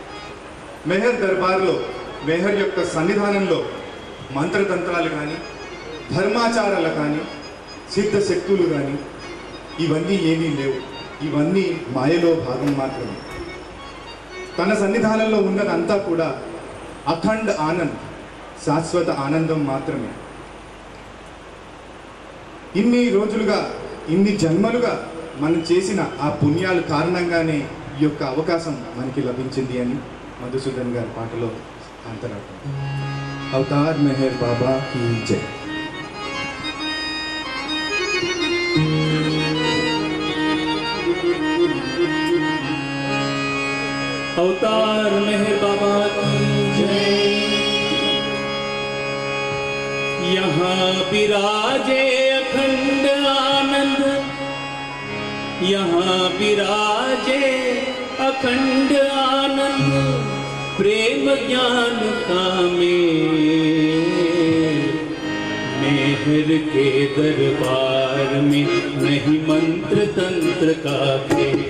మెహర్ దర్బార్లో మెహర్ యొక్క సన్నిధానంలో మంత్రతంత్రాలు కానీ ధర్మాచారాలు కానీ సిద్ధ శక్తులు కానీ ఇవన్నీ ఏమీ లేవు ఇవన్నీ మాయలో భాగం మాత్రమే తన సన్నిధానంలో ఉన్నదంతా కూడా అఖండ్ ఆనంద్ శాశ్వత ఆనందం మాత్రమే ఇన్ని రోజులుగా ఇన్ని జన్మలుగా మనం చేసిన ఆ పుణ్యాల కారణంగానే ఈ యొక్క అవకాశం మనకి లభించింది అని మధుసూదన్ గారి పాటలో అంతరార్థం అవతార్ మెహర్ బాబా కీ జై अवतार मेहर बाबा की जय यहाँ विराजे अखंड आनंद यहाँ विराजे अखंड आनंद प्रेम ज्ञान का मेल मेहर के दरबार में नहीं मंत्र तंत्र का खेल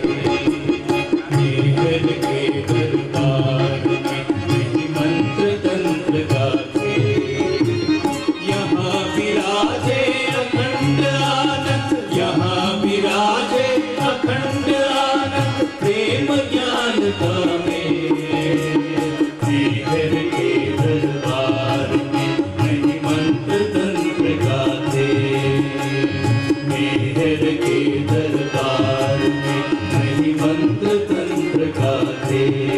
मेहर के दरबार में नहीं मंत्र तंत्र का खेल यहाँ विराजे अखंड आनंद यहाँ विराजे अखंड आनंद प्रेम ज्ञान का मेल मेहर के दरबार में नहीं मंत्र तंत्र गाते मेहर के दरबार में नहीं मंत्र तंत्र गाते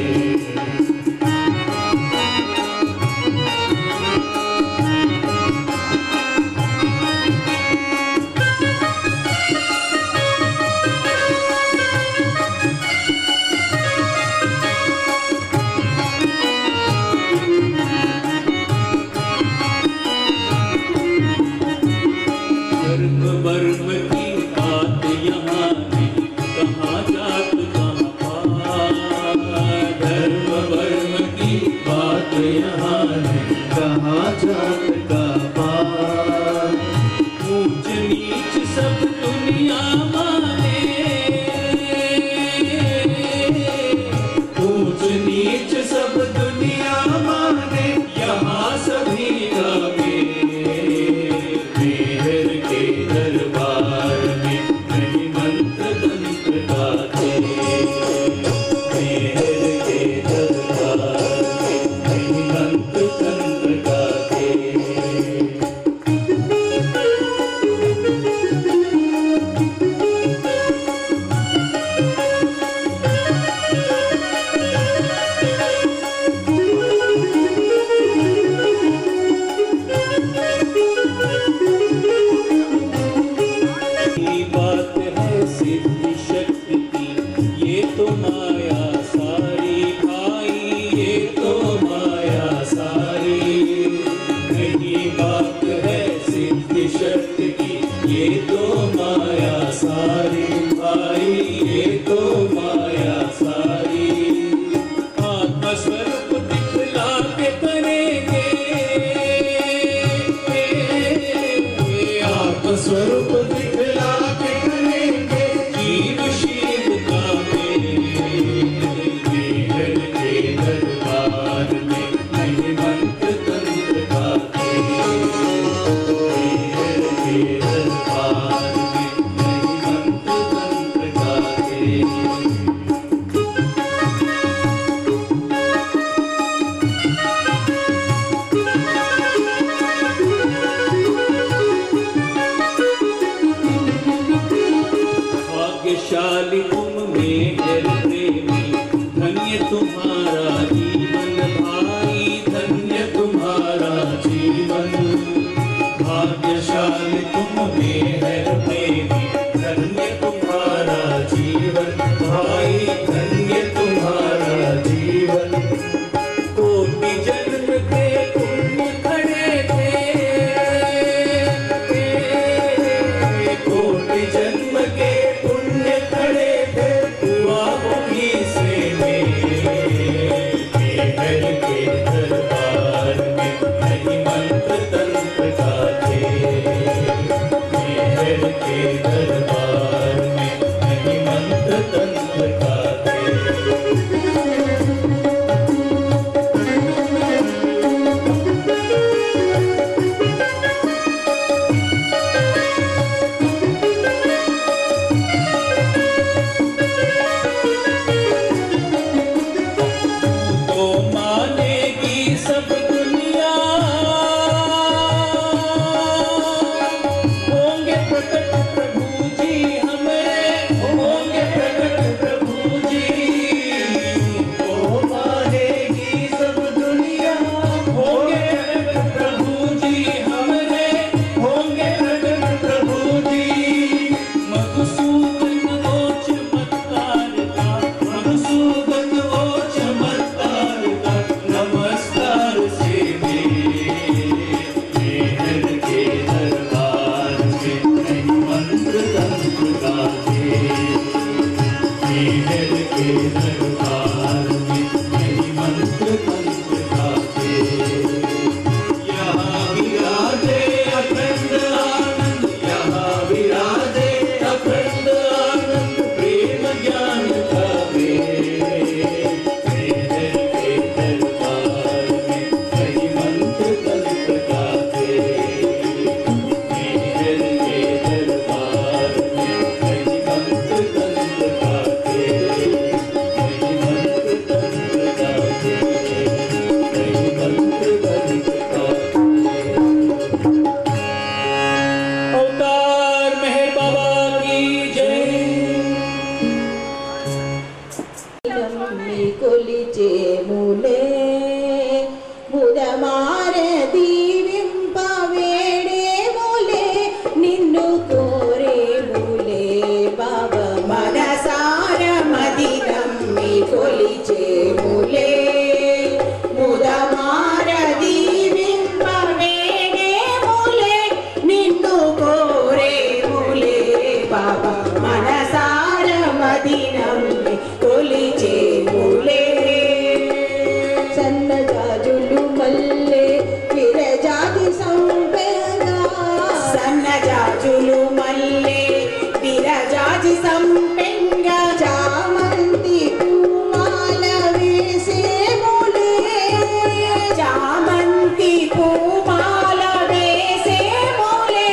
कर्म वर्म की बात यहाँ नहीं कहाँ जात कहाँ पात धर्म वर्म की बात यहाँ नहीं कहाँ जात का पात ऊंच नीच सब दुनिया माने ऊंच नीच सब दुनिया माने यहाँ सभी का मेल मेहर के दरबार में नहीं मंत्र तंत्र गाते मेहर के दरबार में नहीं मंत्र तंत्र गाते की बात है सिद्धि शक्ति की ये तो माया सारी भाई ये तो माया सारी नहीं बात है सिद्धि शक्ति की ये तो माया सारी भाई ये तो माया सारी आत्मस्वरूप दिखला के करेंगे आत्मस्वरूप दिखला के करेंगे जीव शिव का मेहर के दरबार में नहीं मंत्र तंत्र गाते मेहर के दरबार में नहीं मंत्र तंत्र गाते भाग्यशाली तुम मेहर प्रेमी धन्य तुम्हारा जीवन भाई धन्य तुम्हारा जीवन भाग्यशाली तुम मेहर प्रेमी धन्य तुम्हारा जीवन भाई धन्य तुम्हारा जीवन कोटि जन्म के पुण्य खड़े थे कोटि जन्म के पुण्य खड़े थे हुआ वही से मेहर के दरबार में नहीं मंत्र तंत्र गाते मेहर के दरबार में नहीं मंत्र तंत्र गाते तो मानेगी सब दुनिया होंगे प्रकट प्रभु जी के दरबार में नहीं मंत्र तंत्र गाते यहाँ विराजे अखंड आनंद यहाँ विराजे अखंड आनंद प्रेम ज्ञान का वेद मेरे के दरबार में नहीं मंत्र तंत्र गाते मेरे के दरबार में नहीं मंत्र तंत्र गाते नहीं मंत्र तंत्र गाते नहीं मंत्र तंत्र गाते अवतार मेहर बाबा की जय నమ్మి కొలిచేములే బుధమార దీవింప వేడేములే నిన్ను కోరేములే బాబా మనసార మది నమ్మి కొలిచేములే బుధమార దీవింప వేడేములే నిన్ను కోరేములే బాబా మనసార మది నమ్మి కొలిచేములే సన్నజాజులు మల్లె విరజాతి సంపెగా సన్నజాజులు మల్లె విరజాతి సంపెంగా చామంతి పూమాల వేసేములే చామంతి పూమాల వేసేములే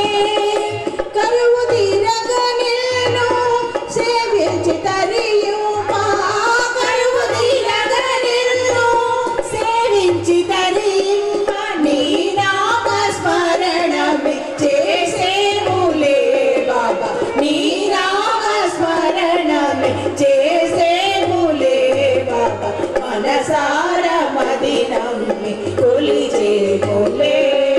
కరువు తీరగ నిన్ను సేవించి తరియుమా కరువు తీరగ నిన్ను సేవించి తరియుమ నీ నామ స్మరణమే చేసేములే బాబా నీ నామ స్మరణమే చేసేములే బాబా మనసార మది నమ్మి కొలిచేములే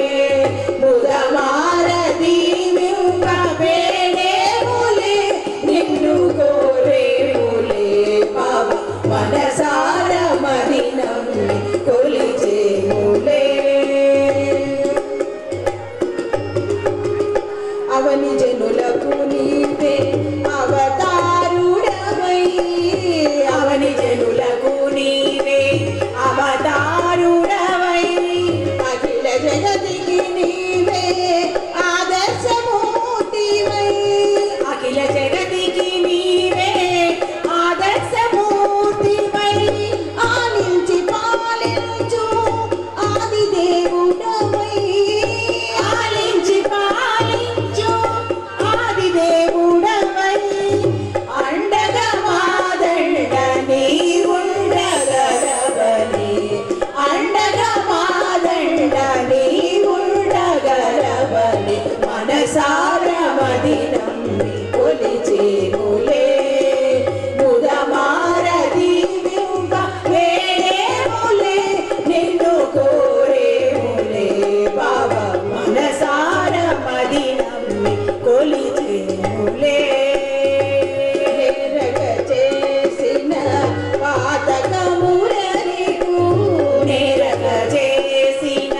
బుధమార దీవింప వేడేములే నిన్ను కోరేములే బాబా మనసార మది నమ్మి కొలిచేములే అవని జనులకు నీవే అవతారుడవై అవని జనులకు నీవే అవతారుడవై అఖిల జగతికి నీవే ఆదర్శమూర్తివై అఖిల జగతికి నీవే ఆదర్శమూర్తివై ఆలించి పాలించు ఆది దేవుడవై ఆలించి పాలించు ఆది దేవుడవై అండగా మాదండ నీ ఉండగలవని అండగా మాదండ నీ ఉండగలవని మనసార మది నమ్మి కొలిచేములే బుధమార దీవింప వేడేములే నిన్ను కోరేములే బాబా మనసార మది నమ్మి కొలిచేములే నేరగ చేసిన పాతకములనికు నేరగ చేసిన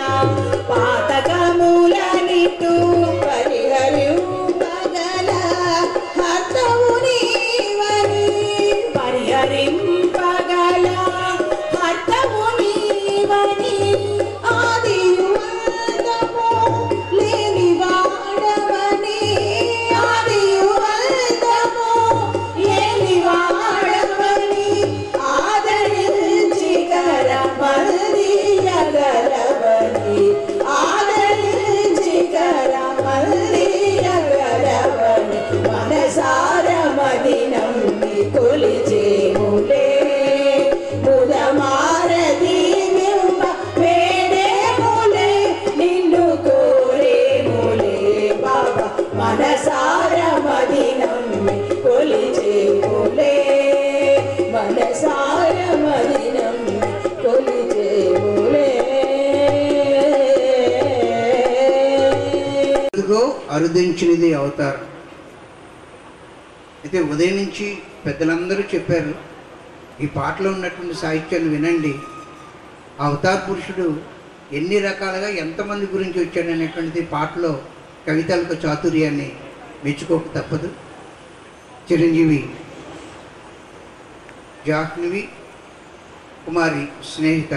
పాతకములనిటు పరిహరింపగల హతవు నీవని పరిహరింపగల హతవు నీవని ఆదియు అందము లేని వాడవని ఆదియు అందము లేని వాడవని ఆదరించి కరమల్లియగలవని ఆదరించి కరమల్లియగలవని మనసార మది నమ్మి కొలిచేములే బుధమార దీవింప వేడేములే నిన్ను కోరేములే బాబా మనసార మది నమ్మి కొలిచేములే మనసార మది నమ్మి కొలిచేములే ఇదిగో అరుదించినది అవతారం అయితే ఉదయం నుంచి పెద్దలందరూ చెప్పారు ఈ పాటలో ఉన్నటువంటి సాహిత్యాన్ని వినండి ఆ అవతార పురుషుడు ఎన్ని రకాలుగా ఎంతమంది గురించి వచ్చాడనేటువంటిది పాటలో కవితలకు చాతుర్యాన్ని మెచ్చుకోక తప్పదు చిరంజీవి జాహ్నవి కుమారి స్నేహిత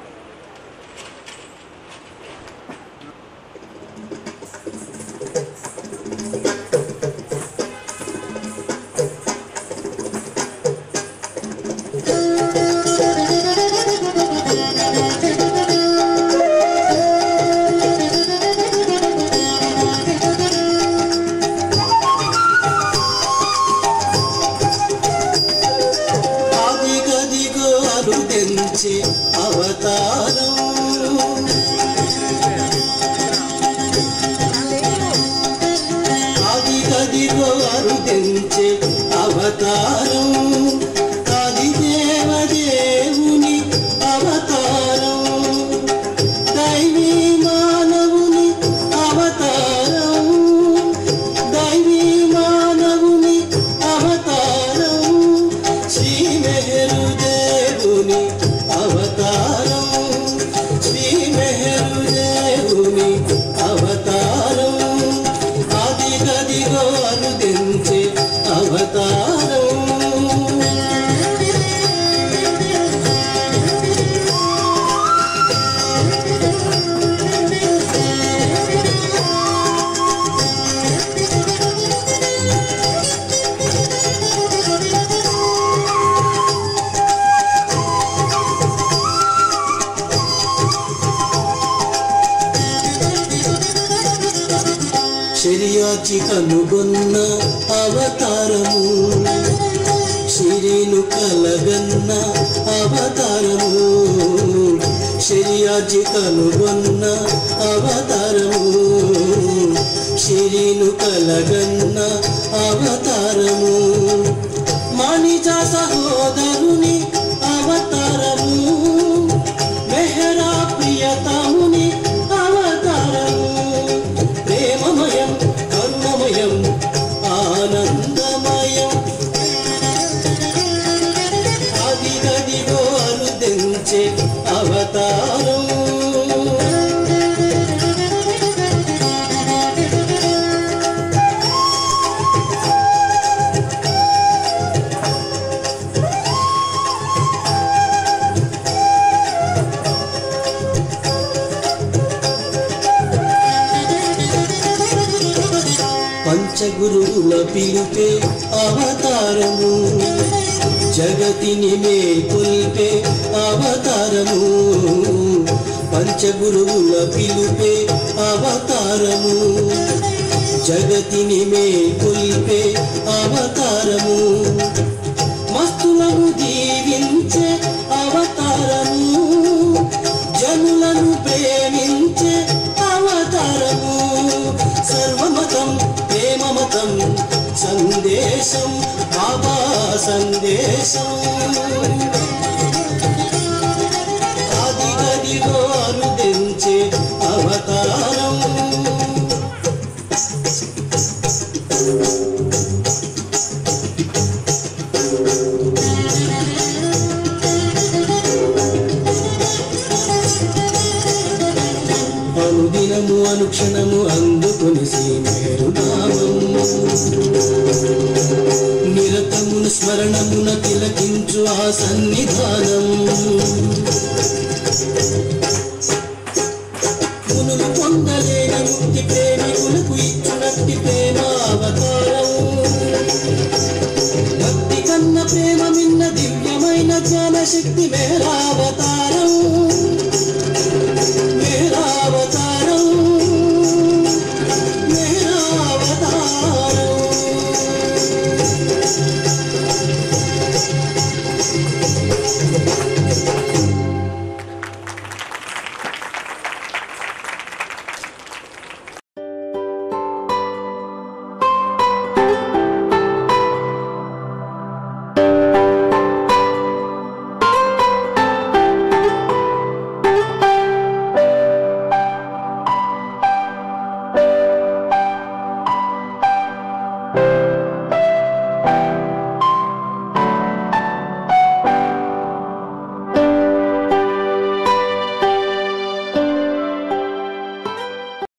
అదిగదిగో అరుదెంచే అవతారం అదిగదిగో అరుదెంచే అవతారం అది దేవదేవుని అవతారం దైవీ మానవుని అవతారం దైవీ మానవుని అవతారం శ్రీ మెహరు దేవుని అవతారం శ్రీ మెహరు దేవుని అవతారం ఆది గదిగో అనుదించే అవతారం శరియాచి కనుగొన్న అవతారము శిరీను కలగన్న అవతారము శరియాచి కనుగొన్న అవతారము శిరీను కలగన్న అవతారము మాణిజ సహోదరుని అవతారము మెహరా ప్రియతముని అవతారము ప్రేమమయం కరుణమయం ఆనందమయం అదిగదిగో అరుదెంచే అవతారం పంచగురువుల పిలుపే అవతారము జగతిని మేల్కొల్పే అవతారము పంచగురువుల పిలుపే అవతారము జగతిని మేల్కొల్పే అవతారము మస్తులను దీవించే అవతారము జనులను ప్రేమించే అవతారము సర్వమతం ప్రేమమతం సందేశం బాబా సందేశం ఆది గదిలో అనుదించే అవతారం అనుదినము అనుక్షణము అందుకొని శ్రీమేరు నిరతమును స్మరణమున తిలకించు ఆ సన్నిధానం మునులు పొందలేని ముక్తి ప్రేమికులకు ఇచ్చునట్టి ప్రేమ అవతారం భక్తి కన్న ప్రేమ మిన్న దివ్యమైన జ్ఞాన శక్తి మేరావతారం